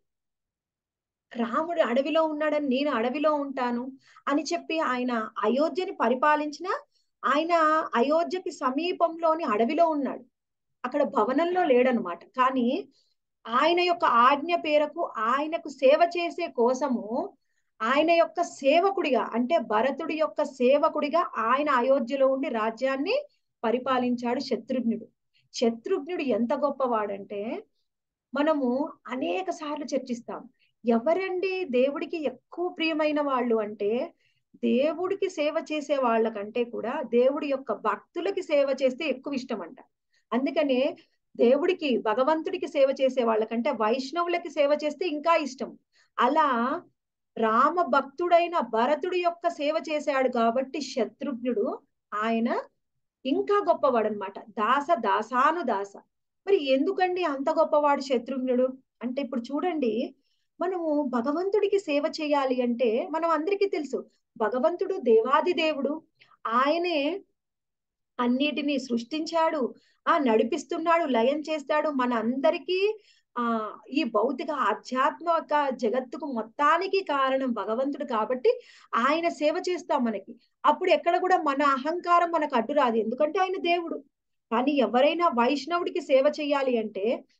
రాముడు అడవిలో ఉన్నాడని నేను అడవిలో ఉంటాను అని చెప్పి ఆయన అయోధ్యని పరిపాలించిన ఆయన అయోధ్యకి సమీపంలోని అడవిలో ఉన్నాడు అక్కడ భవనంలో లేడనమాట కానీ ఆయన యొక్క ఆజ్ఞ పేరకు ఆయనకు సేవ చేసే కోసము ఆయన యొక్క సేవకుడిగా అంటే భరతుడి యొక్క సేవకుడిగా ఆయన అయోధ్యలో ఉండి రాజ్యాన్ని పరిపాలించాడు శత్రుఘ్నుడు శత్రుఘ్నుడు ఎంత గొప్పవాడంటే మనము అనేక సార్లు చర్చిస్తాం ఎవరండి దేవుడికి ఎక్కువ ప్రియమైన వాళ్ళు అంటే దేవుడికి సేవ చేసే వాళ్ళకంటే కూడా దేవుడి యొక్క భక్తులకి సేవ చేస్తే ఎక్కువ ఇష్టం అంట అందుకనే దేవుడికి భగవంతుడికి సేవ చేసే వాళ్ళకంటే వైష్ణవులకి సేవ చేస్తే ఇంకా ఇష్టం అలా రామ భక్తుడైన భరతుడి యొక్క సేవ చేశాడు కాబట్టి శత్రుఘ్నుడు ఆయన ఇంకా గొప్పవాడు అనమాట దాస దాసాను దాస మరి ఎందుకండి అంత గొప్పవాడు శత్రుఘ్నుడు అంటే ఇప్పుడు చూడండి మనము భగవంతుడికి సేవ చేయాలి అంటే మనం అందరికీ తెలుసు భగవంతుడు దేవాది దేవుడు ఆయనే అన్నిటినీ సృష్టించాడు ఆ నడిపిస్తున్నాడు లయం చేస్తాడు మన అందరికీ ఆ ఈ భౌతిక ఆధ్యాత్మిక జగత్తుకు మొత్తానికి కారణం భగవంతుడు కాబట్టి ఆయన సేవ చేస్తాం మనకి అప్పుడు ఎక్కడ కూడా మన అహంకారం మనకు అడ్డు రాదు ఎందుకంటే ఆయన దేవుడు కానీ ఎవరైనా వైష్ణవుడికి సేవ చేయాలి అంటే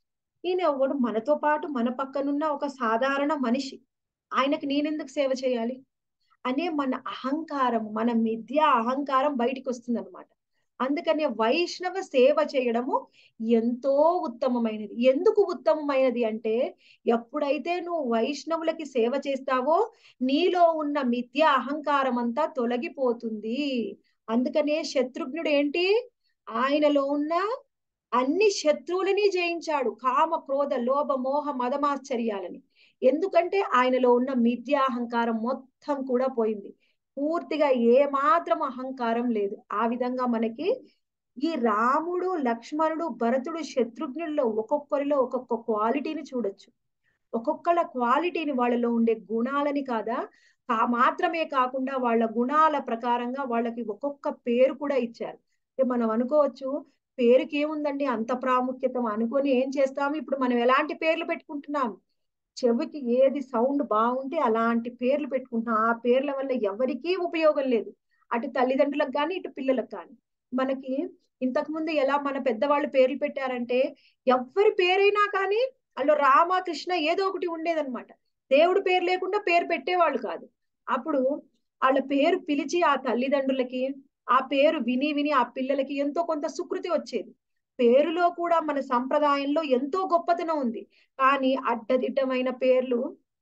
ఈయన ఎవడు మనతో పాటు మన పక్కనున్న ఒక సాధారణ మనిషి ఆయనకి నేనెందుకు సేవ చేయాలి అనే మన అహంకారం మన మిథ్య అహంకారం బయటికి వస్తుంది అనమాట అందుకనే వైష్ణవ సేవ చేయడము ఎంతో ఉత్తమమైనది ఎందుకు ఉత్తమమైనది అంటే ఎప్పుడైతే నువ్వు వైష్ణవులకి సేవ చేస్తావో నీలో ఉన్న మిథ్య అహంకారం అంతా తొలగిపోతుంది అందుకనే శత్రుఘ్నుడు ఏంటి ఆయనలో ఉన్న అన్ని శత్రువులని జయించాడు కామ క్రోధ లోభ మోహ మదమాశ్చర్యాలని ఎందుకంటే ఆయనలో ఉన్న మిథ్య అహంకారం మొత్తం కూడా పోయింది పూర్తిగా ఏ మాత్రం అహంకారం లేదు ఆ విధంగా మనకి ఈ రాముడు లక్ష్మణుడు భరతుడు శత్రుఘ్నుల్లో ఒక్కొక్కరిలో ఒక్కొక్క క్వాలిటీని చూడొచ్చు ఒక్కొక్కళ్ళ క్వాలిటీని వాళ్ళలో ఉండే గుణాలని కాదా కా మాత్రమే కాకుండా వాళ్ళ గుణాల ప్రకారంగా వాళ్ళకి ఒక్కొక్క పేరు కూడా ఇచ్చారు మనం అనుకోవచ్చు పేరుకి ఏముందండి అంత ప్రాముఖ్యత అనుకొని ఏం చేస్తాము ఇప్పుడు మనం ఎలాంటి పేర్లు పెట్టుకుంటున్నాం చెవికి ఏది సౌండ్ బాగుంటే అలాంటి పేర్లు పెట్టుకుంటున్నాం ఆ పేర్ల వల్ల ఎవరికీ ఉపయోగం లేదు అటు తల్లిదండ్రులకు కానీ ఇటు పిల్లలకు కానీ మనకి ఇంతకు ముందు ఎలా మన పెద్దవాళ్ళు పేర్లు పెట్టారంటే ఎవరి పేరైనా కానీ వాళ్ళు రామకృష్ణ ఏదో ఒకటి ఉండేదన్నమాట దేవుడి పేరు లేకుండా పేరు పెట్టేవాళ్ళు కాదు అప్పుడు వాళ్ళ పేరు పిలిచి ఆ తల్లిదండ్రులకి ఆ పేరు విని విని ఆ పిల్లలకి ఎంతో కొంత సుకృతి వచ్చేది పేరులో కూడా మన సంప్రదాయంలో ఎంతో గొప్పతనం ఉంది కానీ అడ్డదిడ్డమైన పేర్లు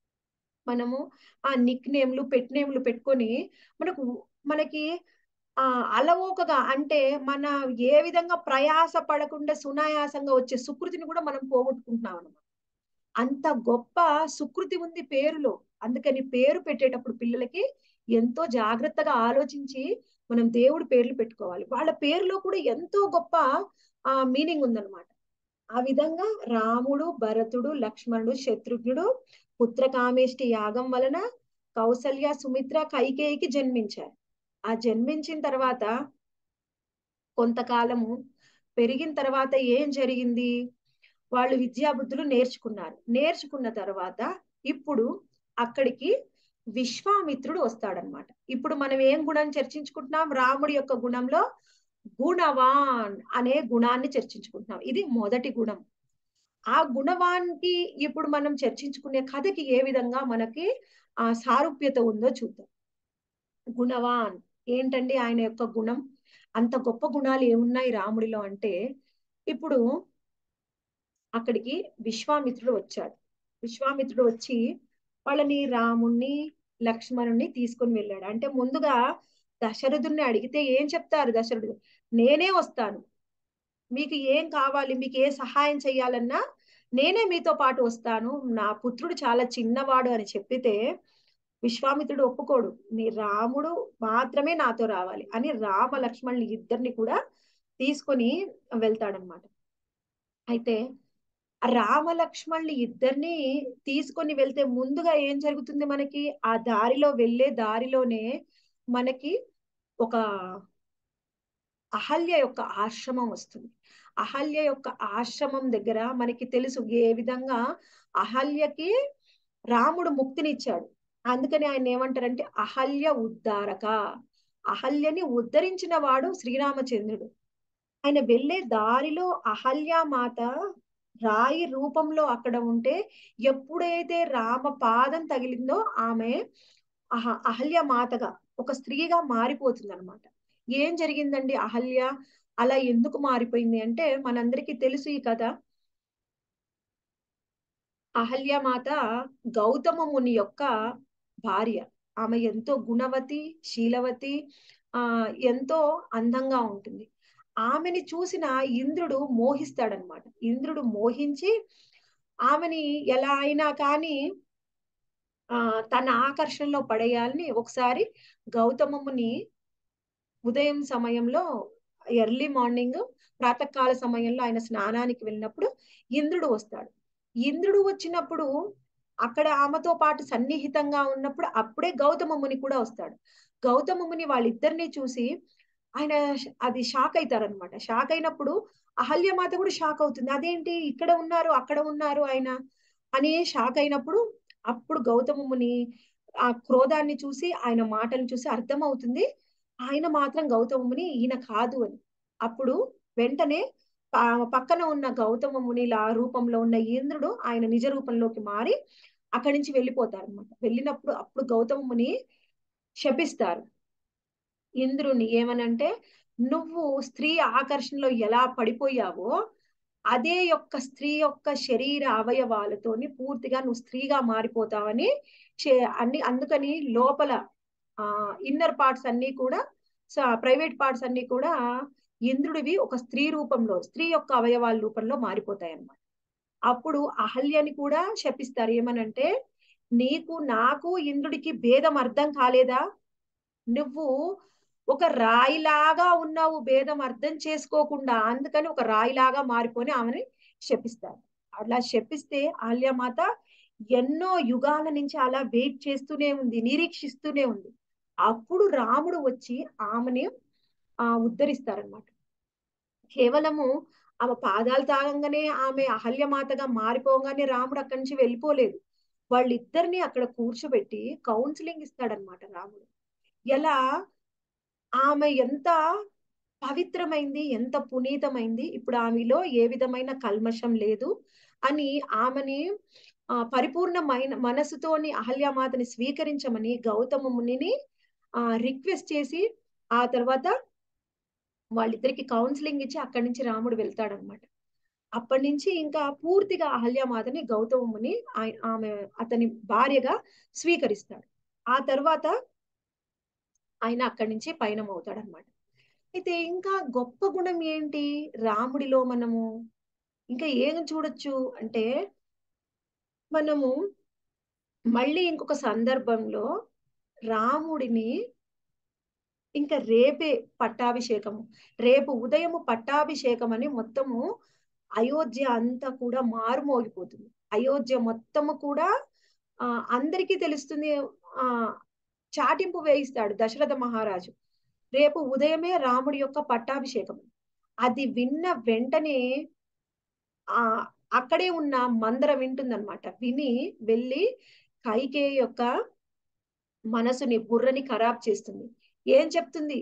మనము ఆ నిక్ నేమ్లు పెట్ నేమ్లు పెట్టుకొని మనకు మనకి ఆ అలవోకగా అంటే మన ఏ విధంగా ప్రయాస పడకుండా సునాయాసంగా వచ్చే సుకృతిని కూడా మనం పోగొట్టుకుంటున్నాం అనమాట అంత గొప్ప సుకృతి ఉంది పేరులో అందుకని పేరు పెట్టేటప్పుడు పిల్లలకి ఎంతో జాగ్రత్తగా ఆలోచించి మనం దేవుడి పేర్లు పెట్టుకోవాలి వాళ్ళ పేరులో కూడా ఎంతో గొప్ప ఆ మీనింగ్ ఉందన్నమాట ఆ విధంగా రాముడు భరతుడు లక్ష్మణుడు శత్రుఘ్నుడు పుత్రకామేష్టి యాగం వలన కౌసల్య సుమిత్ర కైకేయికి జన్మించారు ఆ జన్మించిన తర్వాత కొంతకాలము పెరిగిన తర్వాత ఏం జరిగింది వాళ్ళు విద్యాబుద్ధులు నేర్చుకున్నారు నేర్చుకున్న తర్వాత ఇప్పుడు అక్కడికి విశ్వామిత్రుడు వస్తాడనమాట ఇప్పుడు మనం ఏం గుణం చర్చించుకుంటున్నాం రాముడి యొక్క గుణంలో గుణవాన్ అనే గుణాన్ని చర్చించుకుంటున్నాం ఇది మొదటి గుణం ఆ గుణవాన్కి ఇప్పుడు మనం చర్చించుకునే కథకి ఏ విధంగా మనకి ఆ సారూప్యత ఉందో చూద్దాం గుణవాన్ ఏంటండి ఆయన యొక్క గుణం అంత గొప్ప గుణాలు ఏమున్నాయి రాముడిలో అంటే ఇప్పుడు అక్కడికి విశ్వామిత్రుడు వచ్చాడు విశ్వామిత్రుడు వచ్చి వాళ్ళని రాముణ్ణి లక్ష్మణుణ్ణి తీసుకొని వెళ్ళాడు అంటే ముందుగా దశరథుని అడిగితే ఏం చెప్తారు దశరథుడు నేనే వస్తాను మీకు ఏం కావాలి మీకు ఏ సహాయం చేయాలన్నా నేనే మీతో పాటు వస్తాను నా పుత్రుడు చాలా చిన్నవాడు అని చెప్పితే విశ్వామిత్రుడు ఒప్పుకోడు నీ రాముడు మాత్రమే నాతో రావాలి అని రామ లక్ష్మణులు ఇద్దరిని కూడా తీసుకొని వెళ్తాడనమాట అయితే రామ లక్ష్మణులు ఇద్దరిని తీసుకొని వెళ్తే ముందుగా ఏం జరుగుతుంది మనకి ఆ దారిలో వెళ్ళే దారిలోనే మనకి ఒక అహల్య యొక్క ఆశ్రమం వస్తుంది అహల్య యొక్క ఆశ్రమం దగ్గర మనకి తెలుసు ఏ విధంగా అహల్యకి రాముడు ముక్తినిచ్చాడు అందుకని ఆయన ఏమంటారంటే అహల్య ఉద్ధారక అహల్యని ఉద్ధరించిన వాడు శ్రీరామచంద్రుడు ఆయన వెళ్ళే దారిలో అహల్యామాత రాయి రూపంలో అక్కడ ఉంటే ఎప్పుడైతే రామ పాదం తగిలిందో ఆమె అహ అహల్య మాతగా ఒక స్త్రీగా మారిపోతుంది అనమాట ఏం జరిగిందండి అహల్య అలా ఎందుకు మారిపోయింది అంటే మనందరికీ తెలుసు ఈ కథ అహల్యమాత గౌతమ ముని యొక్క భార్య ఆమె ఎంతో గుణవతి శీలవతి ఆ ఎంతో అందంగా ఉంటుంది ఆమెని చూసిన ఇంద్రుడు మోహిస్తాడనమాట ఇంద్రుడు మోహించి ఆమెని ఎలా అయినా కానీ ఆ తన ఆకర్షణలో పడేయాలని ఒకసారి గౌతమముని ఉదయం సమయంలో ఎర్లీ మార్నింగ్ ప్రాతకాల సమయంలో ఆయన స్నానానికి వెళ్ళినప్పుడు ఇంద్రుడు వస్తాడు ఇంద్రుడు వచ్చినప్పుడు అక్కడ ఆమెతో పాటు సన్నిహితంగా ఉన్నప్పుడు అప్పుడే గౌతమ ముని కూడా వస్తాడు గౌతమ ముని వాళ్ళిద్దరిని చూసి ఆయన అది షాక్ అవుతారనమాట షాక్ అయినప్పుడు అహల్యమాత కూడా షాక్ అవుతుంది అదేంటి ఇక్కడ ఉన్నారు అక్కడ ఉన్నారు ఆయన అని షాక్ అయినప్పుడు అప్పుడు గౌతమ ముని ఆ క్రోధాన్ని చూసి ఆయన మాటలు చూసి అర్థమవుతుంది ఆయన మాత్రం గౌతమ ముని ఈయన కాదు అని అప్పుడు వెంటనే ప- పక్కన ఉన్న గౌతమ మునిల రూపంలో ఉన్న ఇంద్రుడు ఆయన నిజ రూపంలోకి మారి అక్కడి నుంచి వెళ్ళిపోతారు అనమాట వెళ్ళినప్పుడు అప్పుడు గౌతమ ముని శపిస్తారు ఇంద్రుని ఏమనంటే నువ్వు స్త్రీ ఆకర్షణలో ఎలా పడిపోయావో అదే యొక్క స్త్రీ యొక్క శరీర అవయవాలతోని పూర్తిగా నువ్వు స్త్రీగా మారిపోతావని చే- అన్ని అందుకని లోపల ఆ ఇన్నర్ పార్ట్స్ అన్ని కూడా ప్రైవేట్ పార్ట్స్ అన్ని కూడా ఇంద్రుడివి ఒక స్త్రీ రూపంలో స్త్రీ యొక్క అవయవాల రూపంలో మారిపోతాయి అన్నమాట అప్పుడు అహల్యని కూడా శపిస్తారు ఏమనంటే నీకు నాకు ఇంద్రుడికి భేదం అర్థం కాలేదా నువ్వు ఒక రాయిలాగా ఉన్నావు భేదం అర్థం చేసుకోకుండా అందుకని ఒక రాయిలాగా మారిపోని ఆమెని శపిస్తారు అలా శపిస్తే ఆల్యమాత ఎన్నో యుగాల నుంచి అలా వెయిట్ చేస్తూనే ఉంది నిరీక్షిస్తూనే ఉంది అప్పుడు రాముడు వచ్చి ఆమెని ఆ ఉద్ధరిస్తారనమాట కేవలము ఆమె పాదాలు తాగంగానే ఆమె అహల్యమాతగా మారిపోగానే రాముడు అక్కడి నుంచి వెళ్ళిపోలేదు వాళ్ళిద్దరిని అక్కడ కూర్చోబెట్టి కౌన్సిలింగ్ ఇస్తాడనమాట రాముడు ఎలా ఆమె ఎంత పవిత్రమైంది ఎంత పునీతమైంది ఇప్పుడు ఆమెలో ఏ విధమైన కల్మషం లేదు అని ఆమెని ఆ పరిపూర్ణమైన మనసుతోని అహల్యమాతని స్వీకరించమని గౌతమ మునిని ఆ రిక్వెస్ట్ చేసి ఆ తర్వాత వాళ్ళిద్దరికి కౌన్సిలింగ్ ఇచ్చి అక్కడి నుంచి రాముడు వెళ్తాడనమాట అప్పటి నుంచి ఇంకా పూర్తిగా అహల్యమాతని గౌతమ ముని ఆయ- ఆమె అతని భార్యగా స్వీకరిస్తాడు ఆ తర్వాత ఆయన అక్కడి నుంచి పయనం అవుతాడనమాట అయితే ఇంకా గొప్ప గుణం ఏంటి రాముడిలో మనము ఇంకా ఏం చూడొచ్చు అంటే మనము మళ్ళీ ఇంకొక సందర్భంలో రాముడిని ఇంకా రేపే పట్టాభిషేకము రేపు ఉదయము పట్టాభిషేకం అని మొత్తము అయోధ్య అంతా కూడా మారుమోగిపోతుంది అయోధ్య మొత్తము కూడా ఆ అందరికీ తెలుస్తుంది ఆ చాటింపు వేయిస్తాడు దశరథ మహారాజు రేపు ఉదయమే రాముడి యొక్క పట్టాభిషేకం అది విన్న వెంటనే ఆ అక్కడే ఉన్న మందర వింటుందన్నమాట విని వెళ్ళి కైకేయి యొక్క మనసుని బుర్రని ఖరాబ్ చేస్తుంది ఏం చెప్తుంది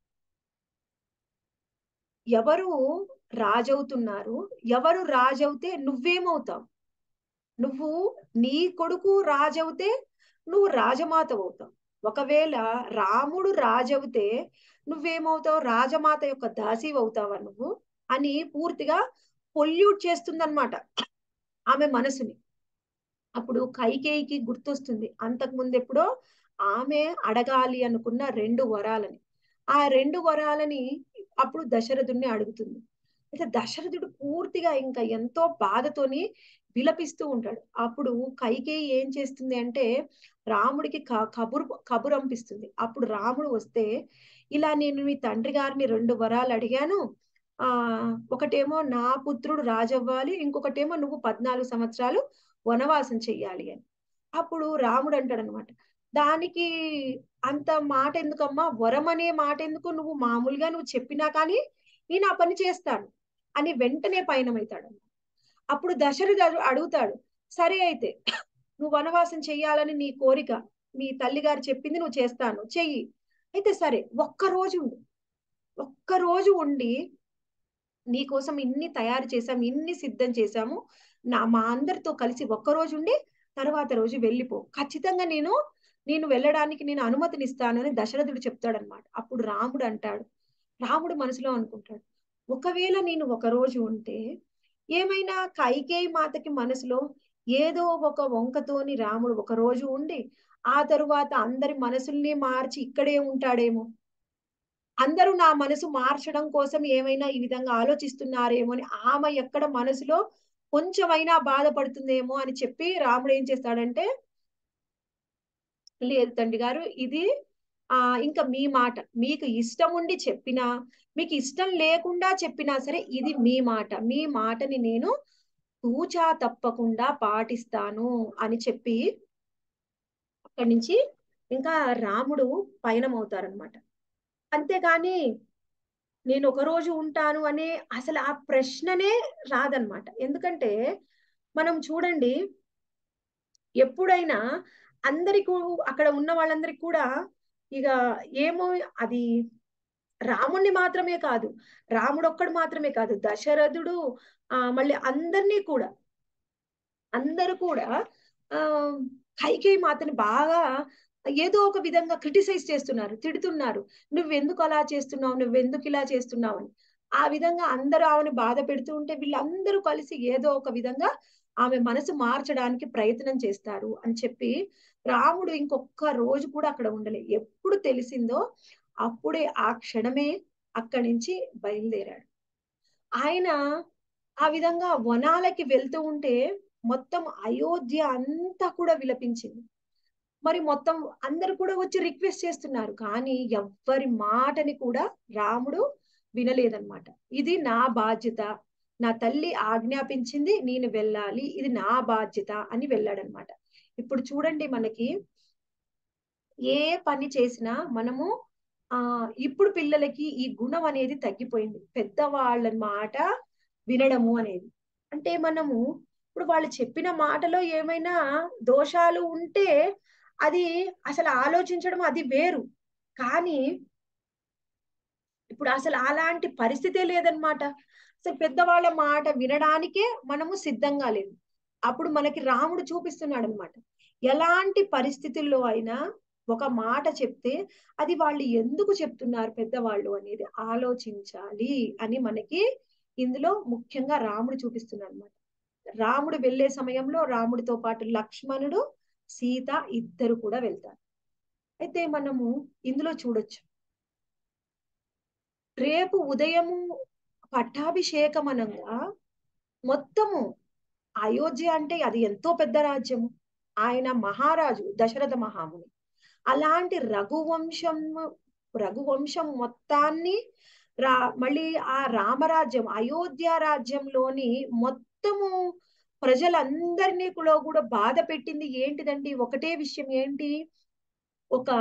ఎవరు రాజవుతున్నారు ఎవరు రాజవుతే నువ్వేమవుతావు నువ్వు నీ కొడుకు రాజవుతే నువ్వు రాజమాత అవుతావు ఒకవేళ రాముడు రాజవుతే నువ్వేమవుతావు రాజమాత యొక్క దాసి అవుతావా నువ్వు అని పూర్తిగా పొల్యూట్ చేస్తుందన్నమాట ఆమె మనసుని అప్పుడు కైకేయికి గుర్తొస్తుంది అంతకు ముందు ఎప్పుడో ఆమె అడగాలి అనుకున్న రెండు వరాలని ఆ రెండు వరాలని అప్పుడు దశరథుడిని అడుగుతుంది అయితే దశరథుడు పూర్తిగా ఇంకా ఎంతో బాధతోని విలపిస్తూ ఉంటాడు అప్పుడు కైకేయి ఏం చేస్తుంది అంటే రాముడికి క- కబురు కబురు పంపిస్తుంది అప్పుడు రాముడు వస్తే ఇలా నేను మీ తండ్రి గారిని రెండు వరాలు అడిగాను ఆ ఒకటేమో నా పుత్రుడు రాజవ్వాలి ఇంకొకటేమో నువ్వు పద్నాలుగు సంవత్సరాలు వనవాసం చెయ్యాలి అని అప్పుడు రాముడు అంటాడు అనమాట దానికి అంత మాట ఎందుకమ్మా వరం అనే మాట ఎందుకు నువ్వు మామూలుగా నువ్వు చెప్పినా కానీ నేను ఆ పని చేస్తాను అని వెంటనే పయనమవుతాడు అప్పుడు దశరథుడు అడుగుతాడు సరే అయితే నువ్వు వనవాసం చెయ్యాలని నీ కోరిక మీ తల్లి గారు చెప్పింది నువ్వు చేస్తాను చెయ్యి అయితే సరే ఒక్క రోజు ఉండు ఒక్క రోజు ఉండి నీ కోసం ఇన్ని తయారు చేశాము ఇన్ని సిద్ధం చేశాము నా మా అందరితో కలిసి ఒక్క రోజు ఉండి తర్వాత రోజు వెళ్ళిపో ఖచ్చితంగా నేను నేను వెళ్ళడానికి నేను అనుమతినిస్తాను అని దశరథుడు చెప్తాడనమాట అప్పుడు రాముడు అంటాడు రాముడు మనసులో అనుకుంటాడు ఒకవేళ నేను ఒక రోజు ఉంటే ఏమైనా కైకేయి మాతకి మనసులో ఏదో ఒక వంకతోని రాముడు ఒక రోజు ఉండి ఆ తరువాత అందరి మనసుల్ని మార్చి ఇక్కడే ఉంటాడేమో అందరూ నా మనసు మార్చడం కోసం ఏమైనా ఈ విధంగా ఆలోచిస్తున్నారేమో అని ఆమె ఎక్కడ మనసులో కొంచెమైనా బాధపడుతుందేమో అని చెప్పి రాముడు ఏం చేస్తాడంటే లేదు తండ్రి గారు ఇది ఆ ఇంకా మీ మాట మీకు ఇష్టం ఉండి చెప్పినా మీకు ఇష్టం లేకుండా చెప్పినా సరే ఇది మీ మాట మీ మాటని నేను తూచా తప్పకుండా పాటిస్తాను అని చెప్పి అక్కడి నుంచి ఇంకా రాముడు పయనమవుతారనమాట అంతేగాని నేను ఒక రోజు ఉంటాను అనే అసలు ఆ ప్రశ్ననే రాదనమాట ఎందుకంటే మనం చూడండి ఎప్పుడైనా అందరికీ అక్కడ ఉన్న వాళ్ళందరికీ కూడా ఇక ఏమో అది రాముణ్ణి మాత్రమే కాదు రాముడు ఒక్కడు మాత్రమే కాదు దశరథుడు ఆ మళ్ళీ అందరినీ కూడా అందరూ కూడా ఆ కైకేయి మాతని బాగా ఏదో ఒక విధంగా క్రిటిసైజ్ చేస్తున్నారు తిడుతున్నారు నువ్వెందుకు అలా చేస్తున్నావు నువ్వెందుకు ఇలా చేస్తున్నావు అని ఆ విధంగా అందరూ ఆమెను బాధ పెడుతూ ఉంటే వీళ్ళందరూ కలిసి ఏదో ఒక విధంగా ఆమె మనసు మార్చడానికి ప్రయత్నం చేస్తారు అని చెప్పి రాముడు ఇంకొక రోజు కూడా అక్కడ ఉండలే ఎప్పుడు తెలిసిందో అప్పుడే ఆ క్షణమే అక్కడి నుంచి బయలుదేరాడు ఆయన ఆ విధంగా వనాలకి వెళ్తూ ఉంటే మొత్తం అయోధ్య అంతా కూడా విలపించింది మరి మొత్తం అందరు కూడా వచ్చి రిక్వెస్ట్ చేస్తున్నారు కానీ ఎవ్వరి మాటని కూడా రాముడు వినలేదన్నమాట ఇది నా బాధ్యత నా తల్లి ఆజ్ఞాపించింది నేను వెళ్ళాలి ఇది నా బాధ్యత అని వెళ్ళాడనమాట ఇప్పుడు చూడండి మనకి ఏ పని చేసినా మనము ఆ ఇప్పుడు పిల్లలకి ఈ గుణం అనేది తగ్గిపోయింది పెద్దవాళ్ళ మాట వినడము అనేది అంటే మనము ఇప్పుడు వాళ్ళు చెప్పిన మాటలో ఏమైనా దోషాలు ఉంటే అది అసలు ఆలోచించడం అది వేరు కానీ ఇప్పుడు అసలు అలాంటి పరిస్థితే లేదనమాట అసలు పెద్దవాళ్ళ మాట వినడానికే మనము సిద్ధంగా లేదు అప్పుడు మనకి రాముడు చూపిస్తున్నాడు అనమాట ఎలాంటి పరిస్థితుల్లో అయినా ఒక మాట చెప్తే అది వాళ్ళు ఎందుకు చెప్తున్నారు పెద్దవాళ్ళు అనేది ఆలోచించాలి అని మనకి ఇందులో ముఖ్యంగా రాముడు చూపిస్తున్నాడు అనమాట రాముడు వెళ్లే సమయంలో రాముడితో పాటు లక్ష్మణుడు సీత ఇద్దరు కూడా వెళ్తారు అయితే మనము ఇందులో చూడొచ్చు రేపు ఉదయము పట్టాభిషేకం అనంగా మొత్తము అయోధ్య అంటే అది ఎంతో పెద్ద రాజ్యము ఆయన మహారాజు దశరథ మహాముని అలాంటి రఘువంశం రఘువంశం మొత్తాన్ని రా మళ్ళీ ఆ రామరాజ్యం అయోధ్య రాజ్యంలోని మొత్తము ప్రజలందరినీ కూడా కూడా బాధ పెట్టింది ఏంటిదండి ఒకటే విషయం ఏంటి ఒక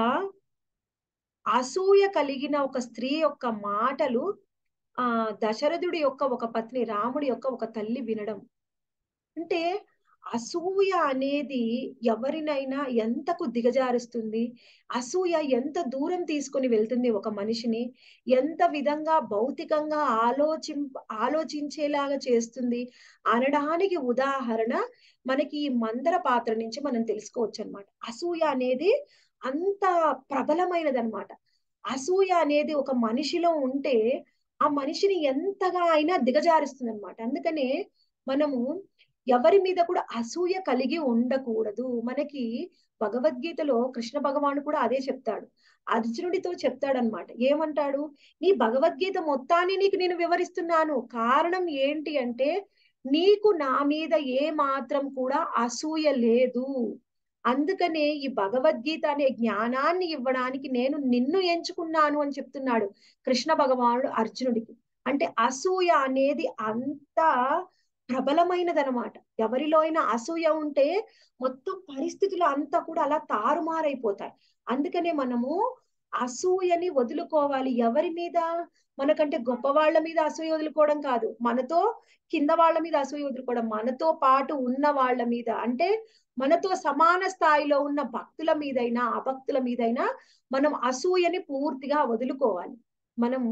అసూయ కలిగిన ఒక స్త్రీ యొక్క మాటలు ఆ దశరథుడి యొక్క ఒక పత్ని రాముడి యొక్క ఒక తల్లి వినడం అంటే అసూయ అనేది ఎవరినైనా ఎంతకు దిగజారుస్తుంది అసూయ ఎంత దూరం తీసుకొని వెళ్తుంది ఒక మనిషిని ఎంత విధంగా భౌతికంగా ఆలోచిం ఆలోచించేలాగా చేస్తుంది అనడానికి ఉదాహరణ మనకి ఈ మందర పాత్ర నుంచి మనం తెలుసుకోవచ్చు అనమాట అసూయ అనేది అంత ప్రబలమైనది అనమాట అసూయ అనేది ఒక మనిషిలో ఉంటే ఆ మనిషిని ఎంతగా అయినా దిగజారుస్తుంది అనమాట అందుకనే మనము ఎవరి మీద కూడా అసూయ కలిగి ఉండకూడదు మనకి భగవద్గీతలో కృష్ణ భగవానుడు కూడా అదే చెప్తాడు అర్జునుడితో చెప్తాడనమాట ఏమంటాడు నీ భగవద్గీత మొత్తాన్ని నీకు నేను వివరిస్తున్నాను కారణం ఏంటి అంటే నీకు నా మీద ఏ మాత్రం కూడా అసూయ లేదు అందుకనే ఈ భగవద్గీత అనే జ్ఞానాన్ని ఇవ్వడానికి నేను నిన్ను ఎంచుకున్నాను అని చెప్తున్నాడు కృష్ణ భగవానుడు అర్జునుడికి అంటే అసూయ అనేది అంత ప్రబలమైనదనమాట ఎవరిలో అయినా అసూయ ఉంటే మొత్తం పరిస్థితులు అంతా కూడా అలా తారుమారైపోతాయి అందుకనే మనము అసూయని వదులుకోవాలి ఎవరి మీద మనకంటే గొప్ప వాళ్ళ మీద అసూయ వదులుకోవడం కాదు మనతో కింద వాళ్ళ మీద అసూయ వదులుకోవడం మనతో పాటు ఉన్న వాళ్ళ మీద అంటే మనతో సమాన స్థాయిలో ఉన్న భక్తుల మీదైనా అభక్తుల మీదైనా మనం అసూయని పూర్తిగా వదులుకోవాలి మనము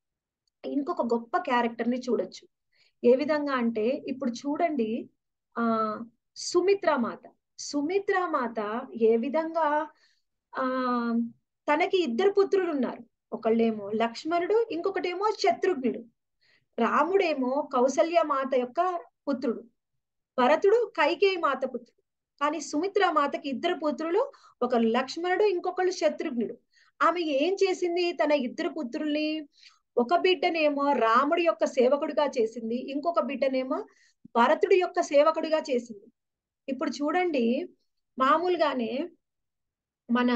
ఇంకొక గొప్ప క్యారెక్టర్ ని చూడొచ్చు ఏ విధంగా అంటే ఇప్పుడు చూడండి ఆ సుమిత్ర మాత సుమిత్ర మాత ఏ విధంగా ఆ తనకి ఇద్దరు పుత్రులు ఉన్నారు ఒకళ్ళేమో లక్ష్మణుడు ఇంకొకటేమో శత్రుఘ్నుడు రాముడేమో కౌసల్య మాత యొక్క పుత్రుడు భరతుడు కైకేయి మాత పుత్రుడు కానీ సుమిత్ర మాతకి ఇద్దరు పుత్రులు ఒకరు లక్ష్మణుడు ఇంకొకళ్ళు శత్రుఘ్నుడు ఆమె ఏం చేసింది తన ఇద్దరు పుత్రుల్ని ఒక బిడ్డనేమో రాముడి యొక్క సేవకుడిగా చేసింది ఇంకొక బిడ్డనేమో భరతుడి యొక్క సేవకుడిగా చేసింది ఇప్పుడు చూడండి మామూలుగానే మన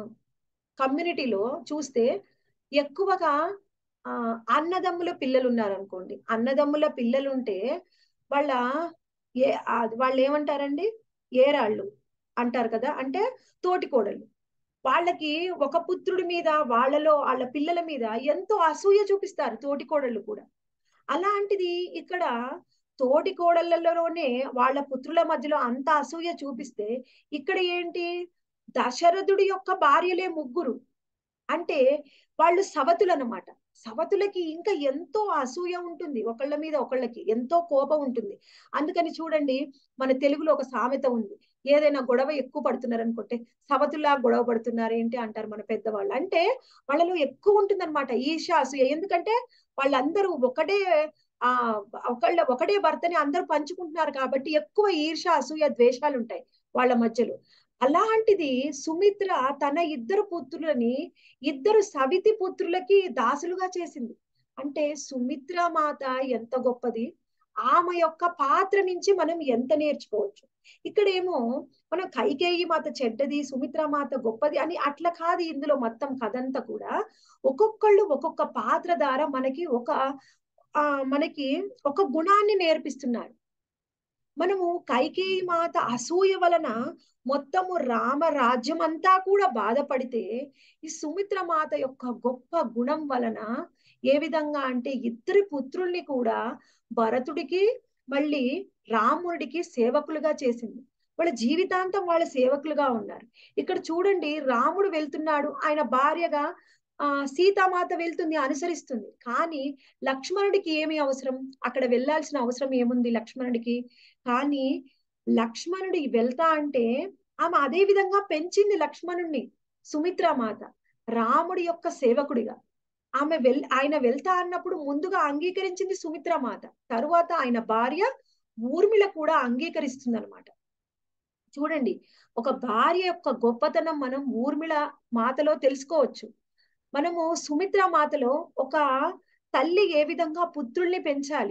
కమ్యూనిటీలో చూస్తే ఎక్కువగా ఆ అన్నదమ్ముల పిల్లలు ఉన్నారనుకోండి అన్నదమ్ముల పిల్లలు ఉంటే వాళ్ళ ఏ వాళ్ళు ఏమంటారండి ఏరాళ్ళు అంటారు కదా అంటే తోటి కోడళ్ళు వాళ్ళకి ఒక పుత్రుడి మీద వాళ్ళలో వాళ్ళ పిల్లల మీద ఎంతో అసూయ చూపిస్తారు తోటి కోడళ్ళు కూడా అలాంటిది ఇక్కడ తోటి కోడళ్ళలోనే వాళ్ళ పుత్రుల మధ్యలో అంత అసూయ చూపిస్తే ఇక్కడ ఏంటి దశరథుడి యొక్క భార్యలే ముగ్గురు అంటే వాళ్ళు సవతులు అన్నమాట సవతులకి ఇంకా ఎంతో అసూయ ఉంటుంది ఒకళ్ళ మీద ఒకళ్ళకి ఎంతో కోపం ఉంటుంది అందుకని చూడండి మన తెలుగులో ఒక సామెత ఉంది ఏదైనా గొడవ ఎక్కువ పడుతున్నారు అనుకుంటే సవతుల్లా గొడవ పడుతున్నారు ఏంటి అంటారు మన పెద్దవాళ్ళు అంటే వాళ్ళలో ఎక్కువ ఉంటుంది అనమాట ఈర్ష అసూయ ఎందుకంటే వాళ్ళందరూ ఒకటే ఆ ఒకళ్ళ ఒకటే భర్తని అందరూ పంచుకుంటున్నారు కాబట్టి ఎక్కువ ఈర్ష అసూయ ద్వేషాలు ఉంటాయి వాళ్ళ మధ్యలో అలాంటిది సుమిత్ర తన ఇద్దరు పుత్రులని ఇద్దరు సవితి పుత్రులకి దాసులుగా చేసింది అంటే సుమిత్ర మాత ఎంత గొప్పది ఆమె యొక్క పాత్ర నుంచి మనం ఎంత నేర్చుకోవచ్చు ఇక్కడేమో మనం కైకేయి మాత చెడ్డది సుమిత్ర మాత గొప్పది అని అట్లా కాదు ఇందులో మొత్తం కథంతా కూడా ఒక్కొక్కళ్ళు ఒక్కొక్క పాత్ర ద్వారా మనకి ఒక ఆ మనకి ఒక గుణాన్ని నేర్పిస్తున్నారు మనము కైకేయి మాత అసూయ వలన మొత్తము రామ రాజ్యం అంతా కూడా బాధపడితే ఈ సుమిత్ర మాత యొక్క గొప్ప గుణం వలన ఏ విధంగా అంటే ఇద్దరి పుత్రుల్ని కూడా భరతుడికి మళ్ళీ రాముడికి సేవకులుగా చేసింది వాళ్ళ జీవితాంతం వాళ్ళ సేవకులుగా ఉన్నారు ఇక్కడ చూడండి రాముడు వెళ్తున్నాడు ఆయన భార్యగా ఆ సీతామాత వెళ్తుంది అనుసరిస్తుంది కానీ లక్ష్మణుడికి ఏమి అవసరం అక్కడ వెళ్ళాల్సిన అవసరం ఏముంది లక్ష్మణుడికి కానీ లక్ష్మణుడి వెళ్తా అంటే ఆమె అదే విధంగా పెంచింది లక్ష్మణుణ్ణి సుమిత్రామాత రాముడి యొక్క సేవకుడిగా ఆమె వెల్ ఆయన వెళ్తా అన్నప్పుడు ముందుగా అంగీకరించింది సుమిత్రామాత తరువాత ఆయన భార్య ఊర్మిళ కూడా అంగీకరిస్తుంది అనమాట చూడండి ఒక భార్య యొక్క గొప్పతనం మనం ఊర్మిళ మాతలో తెలుసుకోవచ్చు మనము సుమిత్ర మాతలో ఒక తల్లి ఏ విధంగా పుత్రుల్ని పెంచాలి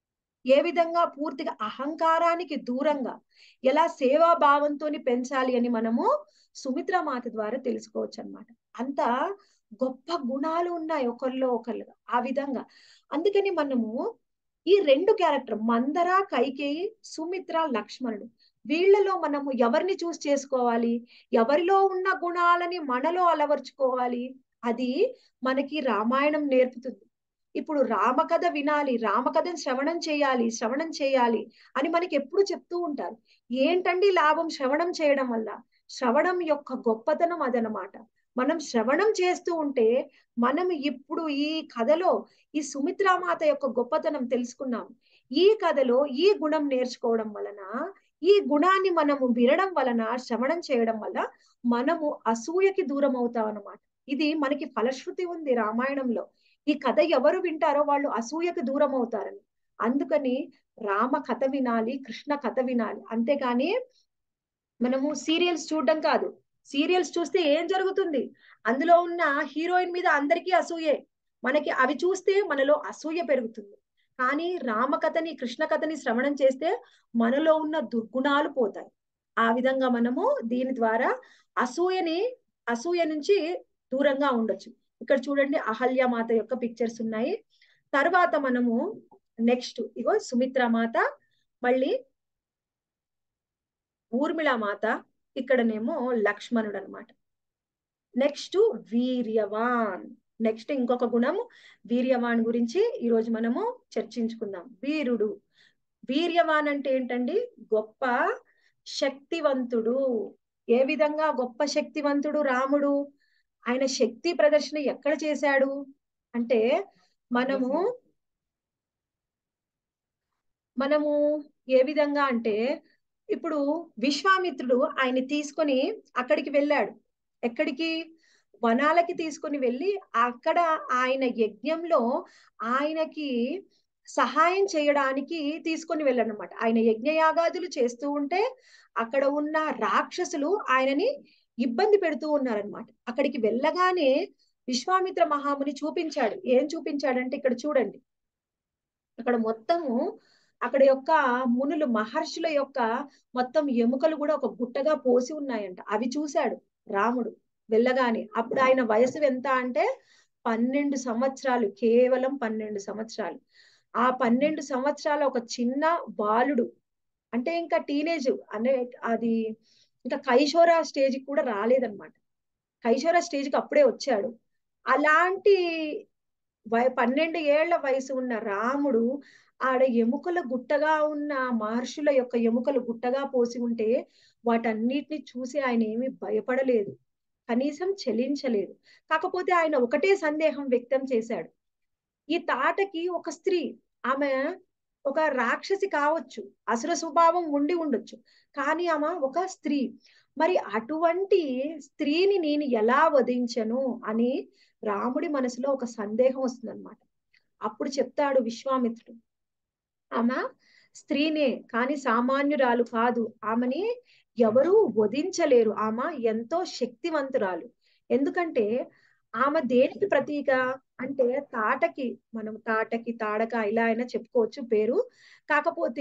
ఏ విధంగా పూర్తిగా అహంకారానికి దూరంగా ఎలా సేవా భావంతో పెంచాలి అని మనము సుమిత్ర మాత ద్వారా తెలుసుకోవచ్చు అనమాట అంత గొప్ప గుణాలు ఉన్నాయి ఒకరిలో ఒకళ్ళుగా ఆ విధంగా అందుకని మనము ఈ రెండు క్యారెక్టర్ మందర కైకేయి సుమిత్ర లక్ష్మణుడు వీళ్ళలో మనము ఎవరిని చూస్ చేసుకోవాలి ఎవరిలో ఉన్న గుణాలని మనలో అలవర్చుకోవాలి అది మనకి రామాయణం నేర్పుతుంది ఇప్పుడు రామకథ వినాలి రామకథను శ్రవణం చేయాలి శ్రవణం చేయాలి అని మనకి ఎప్పుడు చెప్తూ ఉంటారు ఏంటండి లాభం శ్రవణం చేయడం వల్ల శ్రవణం యొక్క గొప్పతనం అదనమాట మనం శ్రవణం చేస్తూ ఉంటే మనం ఇప్పుడు ఈ కథలో ఈ సుమిత్రామాత యొక్క గొప్పతనం తెలుసుకున్నాం ఈ కథలో ఈ గుణం నేర్చుకోవడం వలన ఈ గుణాన్ని మనము వినడం వలన శ్రవణం చేయడం వల్ల మనము అసూయకి దూరం అవుతాం అన్నమాట ఇది మనకి ఫలశ్రుతి ఉంది రామాయణంలో ఈ కథ ఎవరు వింటారో వాళ్ళు అసూయకు దూరం అవుతారని అందుకని రామ కథ వినాలి కృష్ణ కథ వినాలి అంతేగాని మనము సీరియల్స్ చూడడం కాదు సీరియల్స్ చూస్తే ఏం జరుగుతుంది అందులో ఉన్న హీరోయిన్ మీద అందరికీ అసూయే మనకి అవి చూస్తే మనలో అసూయ పెరుగుతుంది కానీ రామకథని కృష్ణ కథని శ్రవణం చేస్తే మనలో ఉన్న దుర్గుణాలు పోతాయి ఆ విధంగా మనము దీని ద్వారా అసూయని అసూయ నుంచి దూరంగా ఉండొచ్చు ఇక్కడ చూడండి అహల్య మాత యొక్క పిక్చర్స్ ఉన్నాయి తర్వాత మనము నెక్స్ట్ ఇగో సుమిత్ర మాత మళ్ళీ ఊర్మిళ మాత ఇక్కడనేమో లక్ష్మణుడు అనమాట నెక్స్ట్ వీర్యవాన్ నెక్స్ట్ ఇంకొక గుణము వీర్యవాన్ గురించి ఈ రోజు మనము చర్చించుకుందాం వీరుడు వీర్యవాన్ అంటే ఏంటండి గొప్ప శక్తివంతుడు ఏ విధంగా గొప్ప శక్తివంతుడు రాముడు ఆయన శక్తి ప్రదర్శన ఎక్కడ చేశాడు అంటే మనము మనము ఏ విధంగా అంటే ఇప్పుడు విశ్వామిత్రుడు ఆయన్ని తీసుకొని అక్కడికి వెళ్ళాడు ఎక్కడికి వనాలకి తీసుకొని వెళ్ళి అక్కడ ఆయన యజ్ఞంలో ఆయనకి సహాయం చేయడానికి తీసుకొని వెళ్ళాడు అనమాట ఆయన యజ్ఞయాగాదులు చేస్తూ ఉంటే అక్కడ ఉన్న రాక్షసులు ఆయనని ఇబ్బంది పెడుతూ ఉన్నారనమాట అక్కడికి వెళ్ళగానే విశ్వామిత్ర మహాముని చూపించాడు ఏం చూపించాడంటే ఇక్కడ చూడండి అక్కడ మొత్తము అక్కడ యొక్క మునులు మహర్షుల యొక్క మొత్తం ఎముకలు కూడా ఒక గుట్టగా పోసి ఉన్నాయంట అవి చూశాడు రాముడు వెళ్ళగానే అప్పుడు ఆయన వయసు ఎంత అంటే పన్నెండు సంవత్సరాలు కేవలం పన్నెండు సంవత్సరాలు ఆ పన్నెండు సంవత్సరాల ఒక చిన్న బాలుడు అంటే ఇంకా టీనేజ్ అనే అది ఇంకా కైశోర స్టేజ్కి కూడా రాలేదన్నమాట కైశోర స్టేజ్కి అప్పుడే వచ్చాడు అలాంటి వయ పన్నెండు ఏళ్ల వయసు ఉన్న రాముడు ఆడ ఎముకల గుట్టగా ఉన్న మహర్షుల యొక్క ఎముకలు గుట్టగా పోసి ఉంటే వాటన్నిటిని చూసి ఆయన ఏమీ భయపడలేదు కనీసం చెలించలేదు కాకపోతే ఆయన ఒకటే సందేహం వ్యక్తం చేశాడు ఈ తాటకి ఒక స్త్రీ ఆమె ఒక రాక్షసి కావచ్చు అసుర స్వభావం ఉండి ఉండొచ్చు కానీ ఆమె ఒక స్త్రీ మరి అటువంటి స్త్రీని నేను ఎలా వధించను అని రాముడి మనసులో ఒక సందేహం వస్తుందన్నమాట అప్పుడు చెప్తాడు విశ్వామిత్రుడు ఆమె స్త్రీనే కానీ సామాన్యురాలు కాదు ఆమెని ఎవరు వధించలేరు ఆమె ఎంతో శక్తివంతురాలు ఎందుకంటే ఆమె దేనికి ప్రతీక అంటే తాటకి మనం తాటకి తాడక ఇలా అయినా చెప్పుకోవచ్చు పేరు కాకపోతే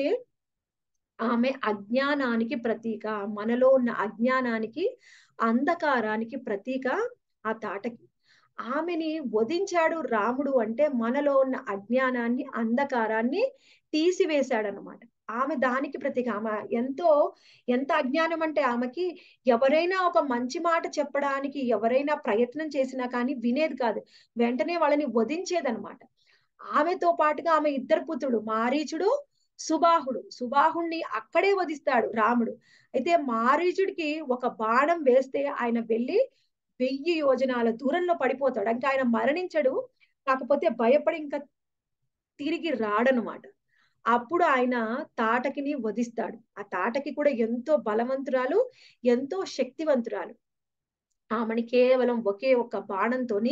ఆమె అజ్ఞానానికి ప్రతీక మనలో ఉన్న అజ్ఞానానికి అంధకారానికి ప్రతీక ఆ తాటకి ఆమెని వధించాడు రాముడు అంటే మనలో ఉన్న అజ్ఞానాన్ని అంధకారాన్ని తీసివేశాడనమాట ఆమె దానికి ప్రతీక ఆమె ఎంతో ఎంత అజ్ఞానం అంటే ఆమెకి ఎవరైనా ఒక మంచి మాట చెప్పడానికి ఎవరైనా ప్రయత్నం చేసినా కానీ వినేది కాదు వెంటనే వాళ్ళని వధించేదనమాట ఆమెతో పాటుగా ఆమె ఇద్దరు పుత్రుడు మారీచుడు సుబాహుడు సుబాహుణ్ణి అక్కడే వధిస్తాడు రాముడు అయితే మారీచుడికి ఒక బాణం వేస్తే ఆయన వెళ్ళి వెయ్యి యోజనాల దూరంలో పడిపోతాడు అంటే ఆయన మరణించడు కాకపోతే భయపడి ఇంకా తిరిగి రాడనమాట అప్పుడు ఆయన తాటకిని వధిస్తాడు ఆ తాటకి కూడా ఎంతో బలవంతురాలు ఎంతో శక్తివంతురాలు ఆమెని కేవలం ఒకే ఒక్క బాణంతోని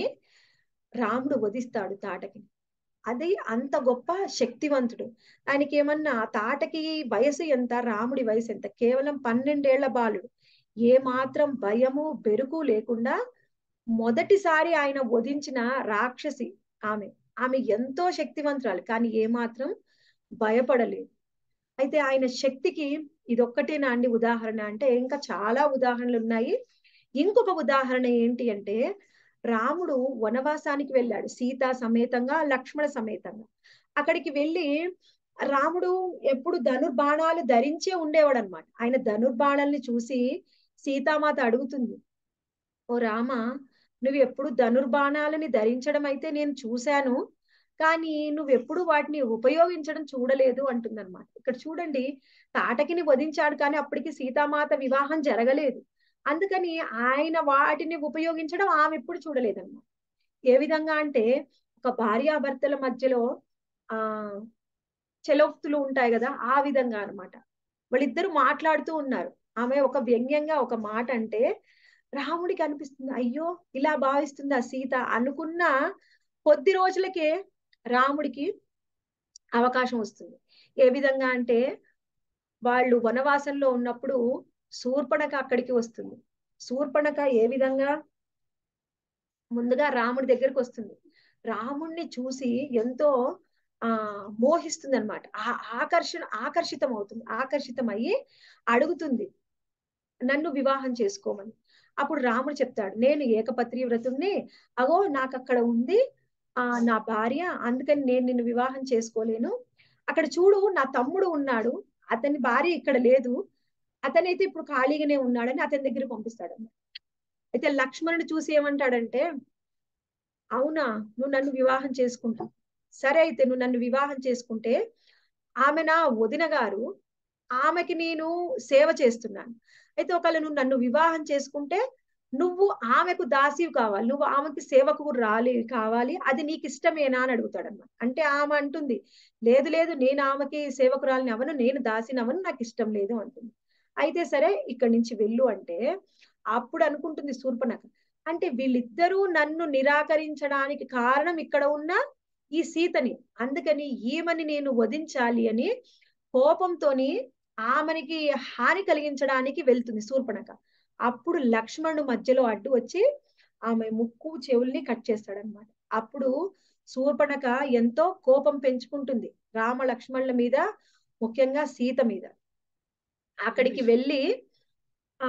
రాముడు వధిస్తాడు తాటకిని అది అంత గొప్ప శక్తివంతుడు ఆయనకి ఏమన్నా తాటకి వయసు ఎంత రాముడి వయసు ఎంత కేవలం పన్నెండేళ్ల బాలుడు ఏ మాత్రం భయము బెరుకు లేకుండా మొదటిసారి ఆయన వధించిన రాక్షసి ఆమె ఆమె ఎంతో శక్తివంతురాలు కానీ ఏమాత్రం భయపడలేదు అయితే ఆయన శక్తికి ఇదొక్కటేనా అండి ఉదాహరణ అంటే ఇంకా చాలా ఉదాహరణలు ఉన్నాయి ఇంకొక ఉదాహరణ ఏంటి అంటే రాముడు వనవాసానికి వెళ్ళాడు సీత సమేతంగా లక్ష్మణ సమేతంగా అక్కడికి వెళ్ళి రాముడు ఎప్పుడు ధనుర్బాణాలు ధరించే ఉండేవాడు అనమాట ఆయన ధనుర్బాణాలని చూసి సీతామాత అడుగుతుంది ఓ రామ నువ్వు ఎప్పుడు ధనుర్బాణాలని ధరించడం అయితే నేను చూశాను కానీ నువ్వు ఎప్పుడు వాటిని ఉపయోగించడం చూడలేదు అంటుందన్నమాట ఇక్కడ చూడండి తాటకిని వధించాడు కానీ అప్పటికి సీతామాత వివాహం జరగలేదు అందుకని ఆయన వాటిని ఉపయోగించడం ఆమె ఎప్పుడు చూడలేదన్నమాట ఏ విధంగా అంటే ఒక భార్యాభర్తల మధ్యలో ఆ చెలోక్తులు ఉంటాయి కదా ఆ విధంగా అనమాట వాళ్ళిద్దరు మాట్లాడుతూ ఉన్నారు ఆమె ఒక వ్యంగ్యంగా ఒక మాట అంటే రాముడికి అనిపిస్తుంది అయ్యో ఇలా భావిస్తుందా సీత అనుకున్న కొద్ది రోజులకే రాముడికి అవకాశం వస్తుంది ఏ విధంగా అంటే వాళ్ళు వనవాసంలో ఉన్నప్పుడు శూర్పణక అక్కడికి వస్తుంది శూర్పణక ఏ విధంగా ముందుగా రాముడి దగ్గరికి వస్తుంది రాముణ్ణి చూసి ఎంతో ఆ మోహిస్తుంది అనమాట ఆకర్షణ ఆకర్షితం అవుతుంది ఆకర్షితం అయ్యి అడుగుతుంది నన్ను వివాహం చేసుకోమని అప్పుడు రాముడు చెప్తాడు నేను ఏకపత్రి వ్రతుణ్ణి అగో నాకు అక్కడ ఉంది ఆ నా భార్య అందుకని నేను నిన్ను వివాహం చేసుకోలేను అక్కడ చూడు నా తమ్ముడు ఉన్నాడు అతని భార్య ఇక్కడ లేదు అతనైతే ఇప్పుడు ఖాళీగానే ఉన్నాడని అతని దగ్గర పంపిస్తాడు అయితే లక్ష్మణుడు చూసి ఏమంటాడంటే అవునా నువ్వు నన్ను వివాహం చేసుకుంటావు సరే అయితే నువ్వు నన్ను వివాహం చేసుకుంటే ఆమె నా వదిన గారు ఆమెకి నేను సేవ చేస్తున్నాను అయితే ఒకవేళ నువ్వు నన్ను వివాహం చేసుకుంటే నువ్వు ఆమెకు దాసివి కావాలి నువ్వు ఆమెకి సేవకు రాలి కావాలి అది నీకు ఇష్టమేనా అని అడుగుతాడు అనమాట అంటే ఆమె అంటుంది లేదు లేదు నేను ఆమెకి సేవకురాలిని అవను నేను దాసినవను నాకు ఇష్టం లేదు అంటుంది అయితే సరే ఇక్కడి నుంచి వెళ్ళు అంటే అప్పుడు అనుకుంటుంది శూర్పణక అంటే వీళ్ళిద్దరూ నన్ను నిరాకరించడానికి కారణం ఇక్కడ ఉన్న ఈ సీతని అందుకని ఈమెని నేను వధించాలి అని కోపంతోని ఆమెనికి హాని కలిగించడానికి వెళ్తుంది శూర్పణక అప్పుడు లక్ష్మణుడు మధ్యలో అడ్డు వచ్చి ఆమె ముక్కు చెవుల్ని కట్ చేస్తాడనమాట అప్పుడు శూర్పణక ఎంతో కోపం పెంచుకుంటుంది రామ లక్ష్మణుల మీద ముఖ్యంగా సీత మీద అక్కడికి వెళ్ళి ఆ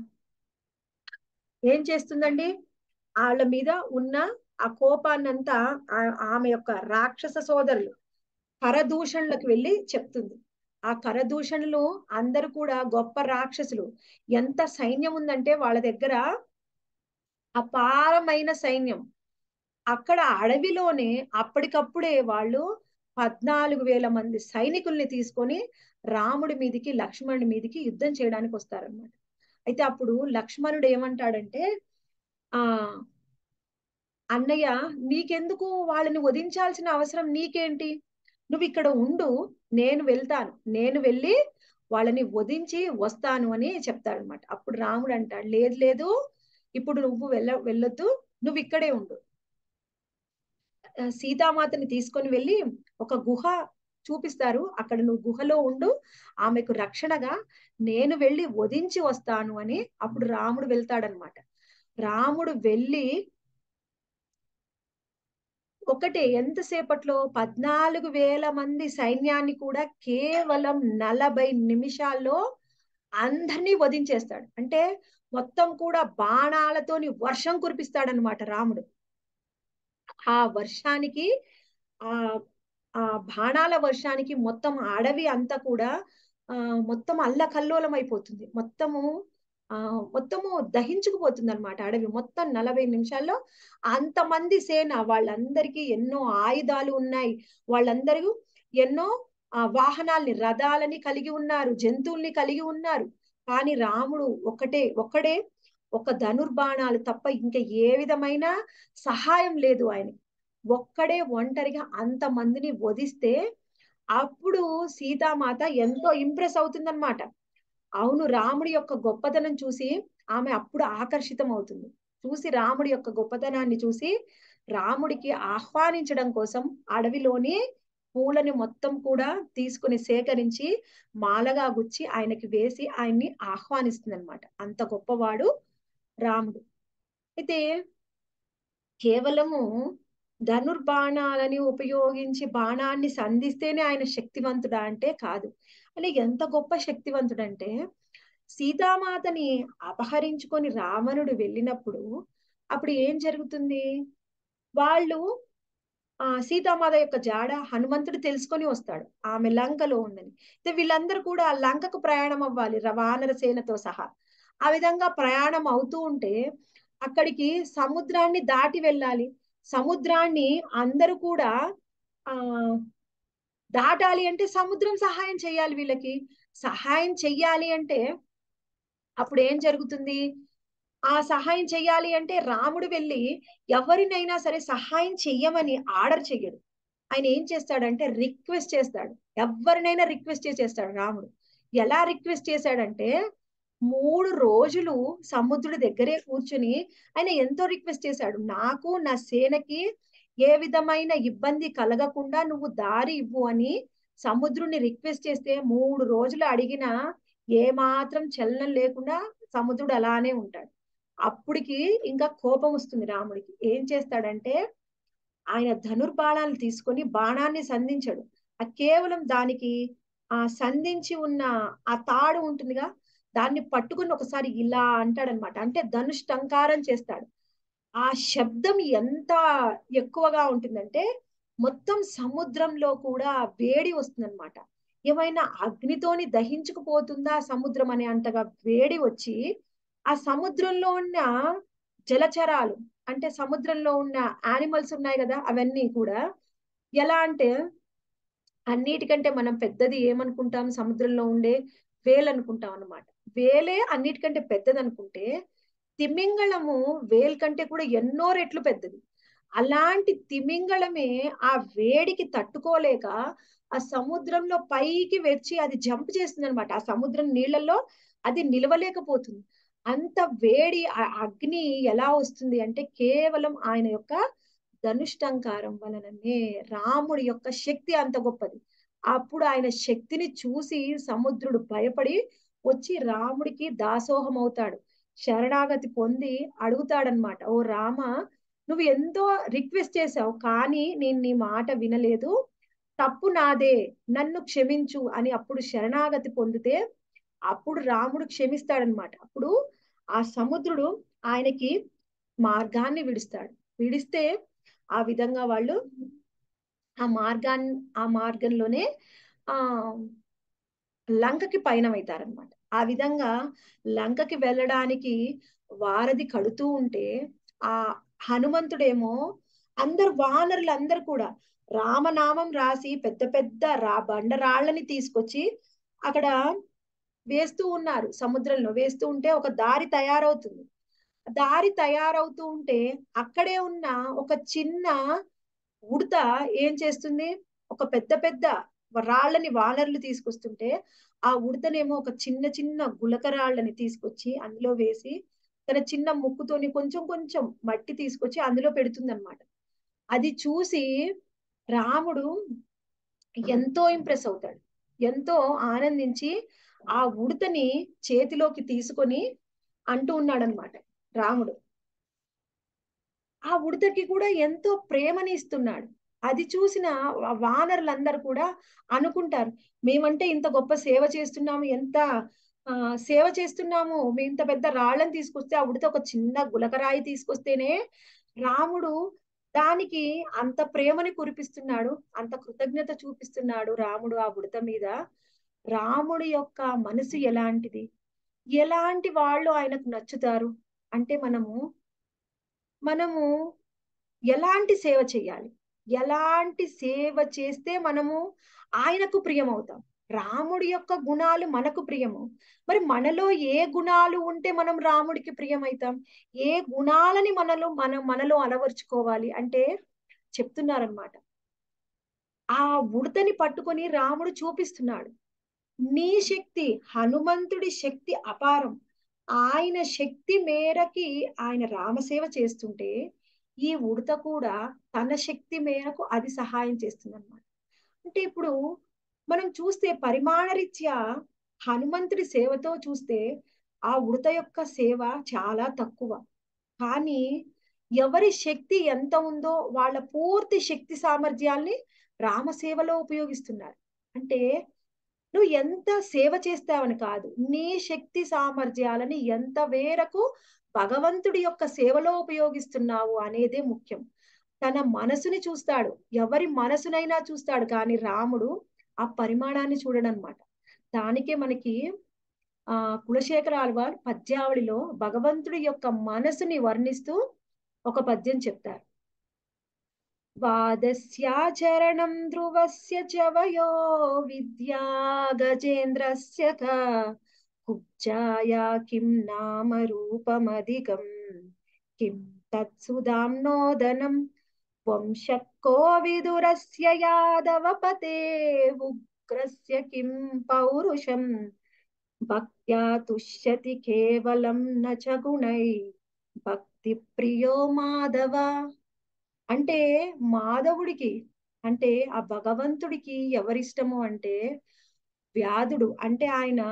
ఏం చేస్తుందండి వాళ్ళ మీద ఉన్న ఆ కోపాన్నంతా ఆమె యొక్క రాక్షస సోదరులు కరదూషణలకు వెళ్ళి చెప్తుంది ఆ కరదూషణలు అందరూ కూడా గొప్ప రాక్షసులు ఎంత సైన్యం ఉందంటే వాళ్ళ దగ్గర అపారమైన సైన్యం అక్కడ అడవిలోనే అప్పటికప్పుడే వాళ్ళు పద్నాలుగు వేల మంది సైనికుల్ని తీసుకొని రాముడి మీదికి లక్ష్మణుడి మీదికి యుద్ధం చేయడానికి వస్తారనమాట అయితే అప్పుడు లక్ష్మణుడు ఏమంటాడంటే ఆ అన్నయ్య నీకెందుకు వాళ్ళని వధించాల్సిన అవసరం నీకేంటి నువ్వు ఇక్కడ ఉండు నేను వెళ్తాను నేను వెళ్ళి వాళ్ళని వధించి వస్తాను అని చెప్తాడనమాట అప్పుడు రాముడు అంటాడు లేదు లేదు ఇప్పుడు నువ్వు వెళ్ళ వెళ్ళొద్దు నువ్వు ఇక్కడే ఉండు ఆ, సీతామాతని తీసుకొని వెళ్ళి ఒక గుహ చూపిస్తారు అక్కడ నువ్వు గుహలో ఉండు ఆమెకు రక్షణగా నేను వెళ్ళి వధించి వస్తాను అని అప్పుడు రాముడు వెళ్తాడనమాట రాముడు వెళ్ళి ఒకటే ఎంతసేపట్లో పద్నాలుగు వేల మంది సైన్యాన్ని కూడా కేవలం నలభై నిమిషాల్లో అందరినీ వధించేస్తాడు అంటే మొత్తం కూడా బాణాలతోని వర్షం కురిపిస్తాడనమాట రాముడు ఆ వర్షానికి ఆ ఆ బాణాల వర్షానికి మొత్తం అడవి అంతా కూడా ఆ మొత్తం అల్లకల్లోలం అయిపోతుంది మొత్తము ఆ మొత్తము దహించుకుపోతుంది అనమాట అడవి మొత్తం నలభై నిమిషాల్లో అంతమంది సేన వాళ్ళందరికీ ఎన్నో ఆయుధాలు ఉన్నాయి వాళ్ళందరూ ఎన్నో ఆ వాహనాల్ని రథాలని కలిగి ఉన్నారు జంతువుల్ని కలిగి ఉన్నారు కానీ రాముడు ఒకటే ఒక్కడే ఒక ధనుర్బాణాలు తప్ప ఇంకా ఏ విధమైన సహాయం లేదు ఆయన ఒక్కడే ఒంటరిగా అంతమందిని వధిస్తే అప్పుడు సీతామాత ఎంతో ఇంప్రెస్ అవుతుందన్నమాట అవును రాముడి యొక్క గొప్పతనం చూసి ఆమె అప్పుడు ఆకర్షితం అవుతుంది చూసి రాముడి యొక్క గొప్పతనాన్ని చూసి రాముడికి ఆహ్వానించడం కోసం అడవిలోని పూలని మొత్తం కూడా తీసుకుని సేకరించి మాలగా గుచ్చి ఆయనకి వేసి ఆయన్ని ఆహ్వానిస్తుంది అనమాట అంత గొప్పవాడు రాముడు అయితే కేవలము ధనుర్బాణాలని ఉపయోగించి బాణాన్ని సంధిస్తేనే ఆయన శక్తివంతుడా అంటే కాదు అంటే ఎంత గొప్ప శక్తివంతుడంటే సీతామాతని అపహరించుకొని రావణుడు వెళ్ళినప్పుడు అప్పుడు ఏం జరుగుతుంది వాళ్ళు ఆ సీతామాత యొక్క జాడ హనుమంతుడు తెలుసుకొని వస్తాడు ఆమె లంకలో ఉందని అయితే వీళ్ళందరూ కూడా ఆ లంకకు ప్రయాణం అవ్వాలి ర- వానర సేనతో సహా ఆ విధంగా ప్రయాణం అవుతూ ఉంటే అక్కడికి సముద్రాన్ని దాటి వెళ్ళాలి సముద్రాన్ని అందరూ కూడా ఆ దాటాలి అంటే సముద్రం సహాయం చేయాలి వీళ్ళకి సహాయం చెయ్యాలి అంటే అప్పుడు ఏం జరుగుతుంది ఆ సహాయం చెయ్యాలి అంటే రాముడు వెళ్ళి ఎవరినైనా సరే సహాయం చెయ్యమని ఆర్డర్ చెయ్యడు ఆయన ఏం చేస్తాడంటే రిక్వెస్ట్ చేస్తాడు ఎవరినైనా రిక్వెస్ట్ చేసేస్తాడు రాముడు ఎలా రిక్వెస్ట్ చేశాడంటే మూడు రోజులు సముద్రుడి దగ్గరే కూర్చుని ఆయన ఎంతో రిక్వెస్ట్ చేశాడు నాకు నా సేనకి ఏ విధమైన ఇబ్బంది కలగకుండా నువ్వు దారి ఇవ్వు అని సముద్రుని రిక్వెస్ట్ చేస్తే మూడు రోజులు అడిగినా ఏ మాత్రం చలనం లేకుండా సముద్రుడు అలానే ఉంటాడు అప్పటికి ఇంకా కోపం వస్తుంది రాముడికి ఏం చేస్తాడంటే ఆయన ధనుర్బాణాలు తీసుకొని బాణాన్ని సంధించాడు ఆ కేవలం దానికి ఆ సంధించి ఉన్న ఆ తాడు ఉంటుందిగా దాన్ని పట్టుకుని ఒకసారి ఇలా అంటాడనమాట అంటే ధనుష్ టంకారం చేస్తాడు ఆ శబ్దం ఎంత ఎక్కువగా ఉంటుందంటే మొత్తం సముద్రంలో కూడా వేడి వస్తుందన్నమాట ఏమైనా అగ్నితోని దహించుకుపోతుందా సముద్రం అనే అంతగా వేడి వచ్చి ఆ సముద్రంలో ఉన్న జలచరాలు అంటే సముద్రంలో ఉన్న యానిమల్స్ ఉన్నాయి కదా అవన్నీ కూడా ఎలా అంటే అన్నిటికంటే మనం పెద్దది ఏమనుకుంటాం సముద్రంలో ఉండే వేల్ అనుకుంటాం అన్నమాట వేలే అన్నిటికంటే పెద్దది అనుకుంటే తిమింగళము వేల్ కంటే కూడా ఎన్నో రెట్లు పెద్దది అలాంటి తిమింగళమే ఆ వేడికి తట్టుకోలేక ఆ సముద్రంలో పైకి వచ్చి అది జంప్ చేస్తుంది అనమాట ఆ సముద్రం నీళ్ళల్లో అది నిలవలేకపోతుంది అంత వేడి ఆ అగ్ని ఎలా వస్తుంది అంటే కేవలం ఆయన యొక్క ధనుష్టంకారం వలననే రాముడి యొక్క శక్తి అంత గొప్పది అప్పుడు ఆయన శక్తిని చూసి సముద్రుడు భయపడి వచ్చి రాముడికి దాసోహం అవుతాడు శరణాగతి పొంది అడుగుతాడనమాట ఓ రామ నువ్వు ఎంతో రిక్వెస్ట్ చేశావు కానీ నేను నీ మాట వినలేదు తప్పు నాదే నన్ను క్షమించు అని అప్పుడు శరణాగతి పొందితే అప్పుడు రాముడు క్షమిస్తాడనమాట అప్పుడు ఆ సముద్రుడు ఆయనకి మార్గాన్ని విడుస్తాడు విడిస్తే ఆ విధంగా వాళ్ళు ఆ మార్గాన్ని ఆ మార్గంలోనే ఆ లంకకి పయనమవుతారనమాట ఆ విధంగా లంకకి వెళ్ళడానికి వారధి కడుతూ ఉంటే ఆ హనుమంతుడేమో అందరు వానరులు అందరు కూడా రామనామం రాసి పెద్ద పెద్ద రా బండరాళ్ళని తీసుకొచ్చి అక్కడ వేస్తూ ఉన్నారు సముద్రంలో వేస్తూ ఉంటే ఒక దారి తయారవుతుంది దారి తయారవుతూ ఉంటే అక్కడే ఉన్న ఒక చిన్న ఉడత ఏం చేస్తుంది ఒక పెద్ద పెద్ద రాళ్ళని వానర్లు తీసుకొస్తుంటే ఆ ఉడతనేమో ఒక చిన్న చిన్న గులక రాళ్ళని తీసుకొచ్చి అందులో వేసి తన చిన్న ముక్కుతోని కొంచెం కొంచెం మట్టి తీసుకొచ్చి అందులో పెడుతుంది అనమాట అది చూసి రాముడు ఎంతో ఇంప్రెస్ అవుతాడు ఎంతో ఆనందించి ఆ ఉడతని చేతిలోకి తీసుకొని అంటూ ఉన్నాడనమాట రాముడు ఆ ఉడతకి కూడా ఎంతో ప్రేమని ఇస్తున్నాడు అది చూసిన వా- వానరులందరూ కూడా అనుకుంటారు మేమంటే ఇంత గొప్ప సేవ చేస్తున్నాము ఎంత ఆ సేవ చేస్తున్నాము మేము ఇంత పెద్ద రాళ్ళని తీసుకొస్తే ఆ ఉడత ఒక చిన్న గులకరాయి తీసుకొస్తేనే రాముడు దానికి అంత ప్రేమని కురిపిస్తున్నాడు అంత కృతజ్ఞత చూపిస్తున్నాడు రాముడు ఆ ఉడత మీద రాముడి యొక్క మనసు ఎలాంటిది ఎలాంటి వాళ్ళు ఆయనకు నచ్చుతారు అంటే మనము మనము ఎలాంటి సేవ చేయాలి ఎలాంటి సేవ చేస్తే మనము ఆయనకు ప్రియమవుతాం రాముడి యొక్క గుణాలు మనకు ప్రియము మరి మనలో ఏ గుణాలు ఉంటే మనం రాముడికి ప్రియమవుతాం ఏ గుణాలని మనలో మనం మనలో అలవర్చుకోవాలి అంటే చెప్తున్నారనమాట ఆ ఉడతని పట్టుకొని రాముడు చూపిస్తున్నాడు నీ శక్తి హనుమంతుడి శక్తి అపారం ఆయన శక్తి మేరకి ఆయన రామసేవ చేస్తుంటే ఈ ఉడత కూడా తన శక్తి మేరకు అది సహాయం చేస్తుంది అనమాట అంటే ఇప్పుడు మనం చూస్తే పరిమాణరీత్యా హనుమంతుడి సేవతో చూస్తే ఆ ఉడత యొక్క సేవ చాలా తక్కువ కానీ ఎవరి శక్తి ఎంత ఉందో వాళ్ళ పూర్తి శక్తి సామర్థ్యాల్ని రామసేవలో ఉపయోగిస్తున్నారు అంటే నువ్వు ఎంత సేవ చేస్తావని కాదు నీ శక్తి సామర్థ్యాలని ఎంత వేరకు భగవంతుడి యొక్క సేవలో ఉపయోగిస్తున్నావు అనేదే ముఖ్యం తన మనసుని చూస్తాడు ఎవరి మనసునైనా చూస్తాడు కానీ రాముడు ఆ పరిమాణాన్ని చూడడనమాట దానికే మనకి ఆ కులశేఖర ఆళ్వార్ పద్యావళిలో భగవంతుడి యొక్క మనసుని వర్ణిస్తూ ఒక పద్యం చెప్తారు వాదస్యాచరణం ధ్రువస్య చ వయో విద్యా గజేంద్రస్య క కుబ్జాయా కిం నామ రూపమధికం కిం తత్సుదాంనోదనం వంశక్కో విదురస్య యాదవపతే ఉగ్రస్య కిం పౌరుషం భక్త్యా తుష్యతి కేవలం న చ గుణై భక్తి ప్రియో మాధవ అంటే మాధవుడికి అంటే ఆ భగవంతుడికి ఎవరిష్టము అంటే వ్యాధుడు అంటే ఆయన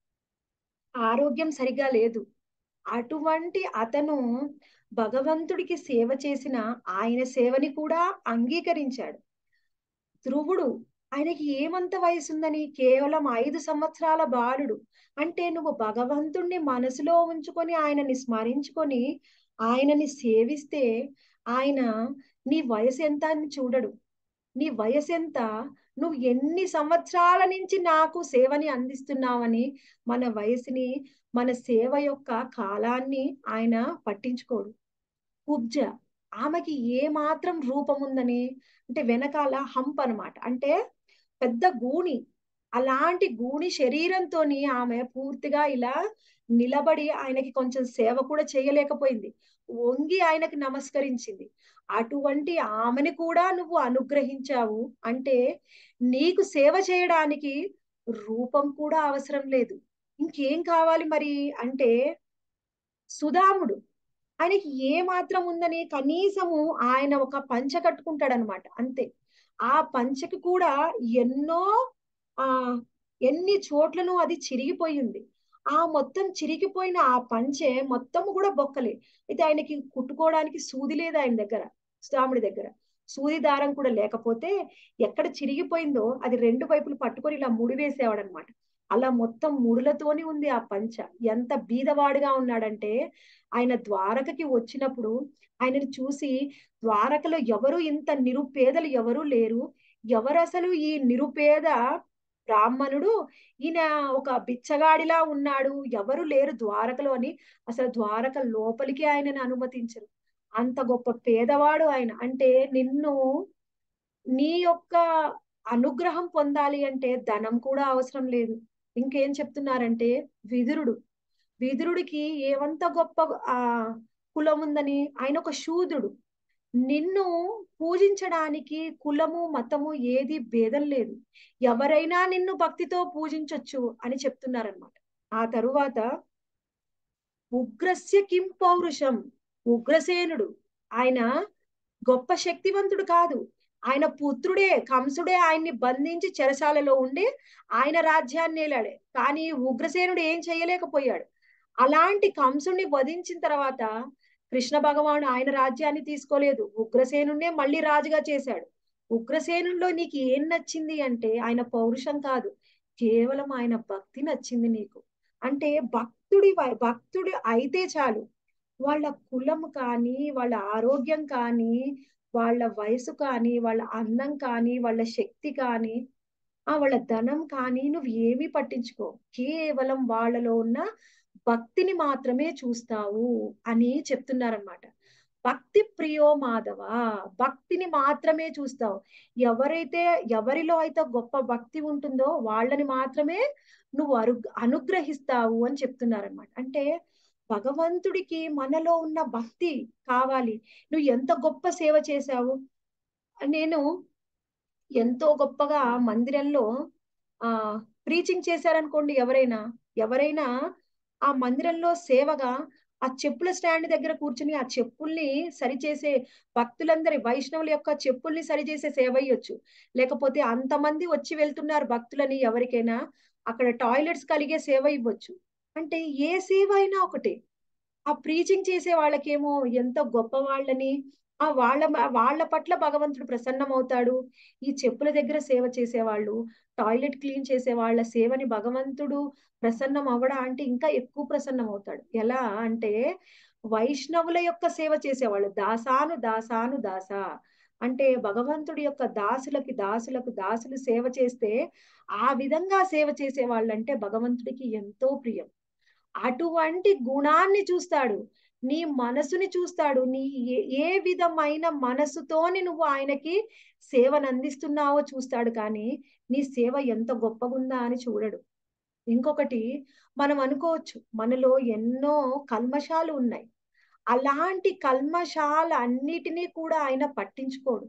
ఆరోగ్యం సరిగా లేదు అటువంటి అతను భగవంతుడికి సేవ చేసిన ఆయన సేవని కూడా అంగీకరించాడు ధ్రువుడు ఆయనకి ఏమంత వయసుందని కేవలం ఐదు సంవత్సరాల బాలుడు అంటే నువ్వు భగవంతుణ్ణి మనసులో ఉంచుకొని ఆయనని స్మరించుకొని ఆయనని సేవిస్తే ఆయన నీ వయసు ఎంత అని చూడడు నీ వయసు ఎంత నువ్వు ఎన్ని సంవత్సరాల నుంచి నాకు సేవని అందిస్తున్నావని మన వయసుని మన సేవ యొక్క కాలాన్ని ఆయన పట్టించుకోడు కుబ్జ ఆమెకి ఏ మాత్రం రూపం ఉందని అంటే వెనకాల హంప్ అనమాట అంటే పెద్ద గూని అలాంటి గూని శరీరంతోని ఆమె పూర్తిగా ఇలా నిలబడి ఆయనకి కొంచెం సేవ కూడా చేయలేకపోయింది వంగి ఆయనకి నమస్కరించింది అటువంటి ఆమెని కూడా నువ్వు అనుగ్రహించావు అంటే నీకు సేవ చేయడానికి రూపం కూడా అవసరం లేదు ఇంకేం కావాలి మరి అంటే సుధాముడు ఆయనకి ఏ మాత్రం ఉందని కనీసము ఆయన ఒక పంచ కట్టుకుంటాడనమాట అంతే ఆ పంచకి కూడా ఎన్నో ఆ ఎన్ని చోట్లను అది చిరిగిపోయింది ఆ మొత్తం చిరిగిపోయిన ఆ పంచె మొత్తం కూడా బొక్కలే అయితే ఆయనకి కుట్టుకోవడానికి సూది లేదు ఆయన దగ్గర సుధాముడి దగ్గర సూది దారం కూడా లేకపోతే ఎక్కడ చిరిగిపోయిందో అది రెండు వైపులు పట్టుకొని ఇలా ముడివేసేవాడు అనమాట అలా మొత్తం ముడులతోని ఉంది ఆ పంచ ఎంత బీదవాడుగా ఉన్నాడంటే ఆయన ద్వారకకి వచ్చినప్పుడు ఆయనను చూసి ద్వారకలో ఎవరు ఇంత నిరుపేదలు ఎవరు లేరు ఎవరు అసలు ఈ నిరుపేద బ్రాహ్మణుడు ఈయన ఒక బిచ్చగాడిలా ఉన్నాడు ఎవరు లేరు ద్వారకలో అని అసలు ద్వారక లోపలికి ఆయనను అనుమతించరు అంత గొప్ప పేదవాడు ఆయన అంటే నిన్ను నీ యొక్క అనుగ్రహం పొందాలి అంటే ధనం కూడా అవసరం లేదు ఇంకేం చెప్తున్నారంటే విదురుడు విదురుడికి ఏమంత గొప్ప ఆ కులం ఉందని ఆయన ఒక శూద్రుడు నిన్ను పూజించడానికి కులము మతము ఏది భేదం లేదు ఎవరైనా నిన్ను భక్తితో పూజించొచ్చు అని చెప్తున్నారనమాట ఆ తరువాత ఉగ్రస్య కిం పౌరుషం ఉగ్రసేనుడు ఆయన గొప్ప శక్తివంతుడు కాదు ఆయన పుత్రుడే కంసుడే ఆయన్ని బంధించి చెరసాలలో ఉండి ఆయన రాజ్యాన్ని ఏలాడే కానీ ఉగ్రసేనుడు ఏం చేయలేకపోయాడు అలాంటి కంసుడిని వధించిన తర్వాత కృష్ణ భగవాను ఆయన రాజ్యాన్ని తీసుకోలేదు ఉగ్రసేనుడే మళ్ళీ రాజుగా చేశాడు ఉగ్రసేనుల్లో నీకు ఏం నచ్చింది అంటే ఆయన పౌరుషం కాదు కేవలం ఆయన భక్తి నచ్చింది నీకు అంటే భక్తుడి భక్తుడి అయితే చాలు వాళ్ళ కులం కానీ వాళ్ళ ఆరోగ్యం కానీ వాళ్ళ వయసు కానీ వాళ్ళ అందం కానీ వాళ్ళ శక్తి కానీ ఆ వాళ్ళ ధనం కానీ నువ్వు ఏమీ పట్టించుకో కేవలం వాళ్ళలో ఉన్న భక్తిని మాత్రమే చూస్తావు అని చెప్తున్నారనమాట భక్తి ప్రియో మాధవ భక్తిని మాత్రమే చూస్తావు ఎవరైతే ఎవరిలో అయితే గొప్ప భక్తి ఉంటుందో వాళ్ళని మాత్రమే నువ్వు అరు అనుగ్రహిస్తావు అని చెప్తున్నారనమాట అంటే భగవంతుడికి మనలో ఉన్న భక్తి కావాలి నువ్వు ఎంత గొప్ప సేవ చేశావు నేను ఎంతో గొప్పగా మందిరంలో ఆ ప్రీచింగ్ చేశారనుకోండి ఎవరైనా ఎవరైనా ఆ మందిరంలో సేవగా ఆ చెప్పుల స్టాండ్ దగ్గర కూర్చుని ఆ చెప్పుల్ని సరిచేసే భక్తులందరి వైష్ణవుల యొక్క చెప్పుల్ని సరిచేసే సేవ అయ్యొచ్చు లేకపోతే అంతమంది వచ్చి వెళ్తున్నారు భక్తులని ఎవరికైనా అక్కడ టాయిలెట్స్ కలిగే సేవ ఇవ్వచ్చు అంటే ఏ సేవ అయినా ఒకటే ఆ ప్రీచింగ్ చేసే వాళ్ళకేమో ఎంత గొప్ప వాళ్ళని ఆ వాళ్ళ వాళ్ళ పట్ల భగవంతుడు ప్రసన్నమవుతాడు ఈ చెప్పుల దగ్గర సేవ చేసేవాళ్ళు టాయిలెట్ క్లీన్ చేసే వాళ్ళ సేవని భగవంతుడు ప్రసన్నం అవ్వడా అంటే ఇంకా ఎక్కువ ప్రసన్నం అవుతాడు ఎలా అంటే వైష్ణవుల యొక్క సేవ చేసేవాళ్ళు దాసాను దాసాను దాస అంటే భగవంతుడి యొక్క దాసులకి దాసులకు దాసులు సేవ చేస్తే ఆ విధంగా సేవ చేసే వాళ్ళంటే భగవంతుడికి ఎంతో ప్రియం అటువంటి గుణాన్ని చూస్తాడు నీ మనసుని చూస్తాడు నీ ఏ విధమైన మనసుతోని నువ్వు ఆయనకి సేవను అందిస్తున్నావో చూస్తాడు కానీ నీ సేవ ఎంత గొప్పగుందా అని చూడడు ఇంకొకటి మనం అనుకోవచ్చు మనలో ఎన్నో కల్మషాలు ఉన్నాయి అలాంటి కల్మషాల అన్నిటినీ కూడా ఆయన పట్టించుకోడు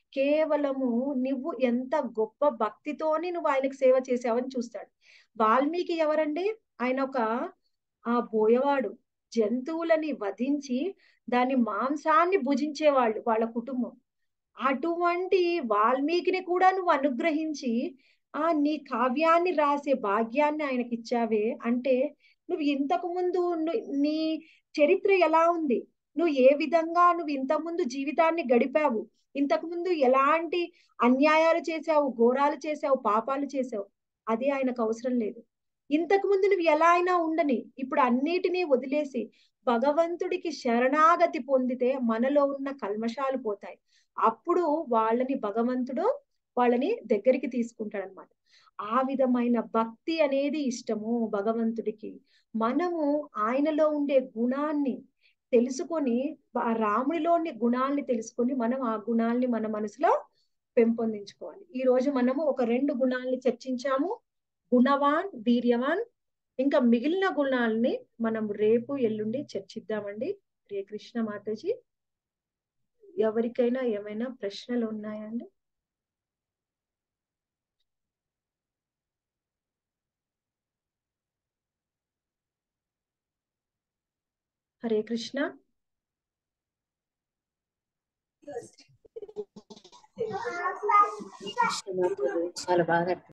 కేవలము నువ్వు ఎంత గొప్ప భక్తితోని నువ్వు ఆయనకు సేవ చేసావని చూస్తాడు వాల్మీకి ఎవరండి ఆయన ఒక ఆ బోయవాడు జంతువులని వధించి దాని మాంసాన్ని భుజించేవాళ్ళు వాళ్ళ కుటుంబం అటువంటి వాల్మీకిని కూడా నువ్వు అనుగ్రహించి ఆ నీ కావ్యాన్ని రాసే భాగ్యాన్ని ఆయనకి ఇచ్చావే అంటే నువ్వు ఇంతకు ముందు నీ చరిత్ర ఎలా ఉంది నువ్వు ఏ విధంగా నువ్వు ఇంతకుముందు జీవితాన్ని గడిపావు ఇంతకు ముందు ఎలాంటి అన్యాయాలు చేసావు ఘోరాలు చేసావు పాపాలు చేసావు అదే ఆయనకు అవసరం లేదు ఇంతకు ముందు నువ్వు ఎలా అయినా ఉండని ఇప్పుడు అన్నిటినీ వదిలేసి భగవంతుడికి శరణాగతి పొందితే మనలో ఉన్న కల్మషాలు పోతాయి అప్పుడు వాళ్ళని భగవంతుడు వాళ్ళని దగ్గరికి తీసుకుంటాడు అనమాట ఆ విధమైన భక్తి అనేది ఇష్టము భగవంతుడికి మనము ఆయనలో ఉండే గుణాన్ని తెలుసుకొని ఆ రాముడిలోని గుణాల్ని తెలుసుకొని మనం ఆ గుణాల్ని మన మనసులో పెంపొందించుకోవాలి ఈ రోజు మనము ఒక రెండు గుణాల్ని చర్చించాము గుణవాన్ వీర్యవాన్ ఇంకా మిగిలిన గుణాలని మనం రేపు ఎల్లుండి చర్చిద్దామండి రే కృష్ణ మాతాజీ ఎవరికైనా ఏమైనా ప్రశ్నలు ఉన్నాయండి హరే కృష్ణ చాలా బాగా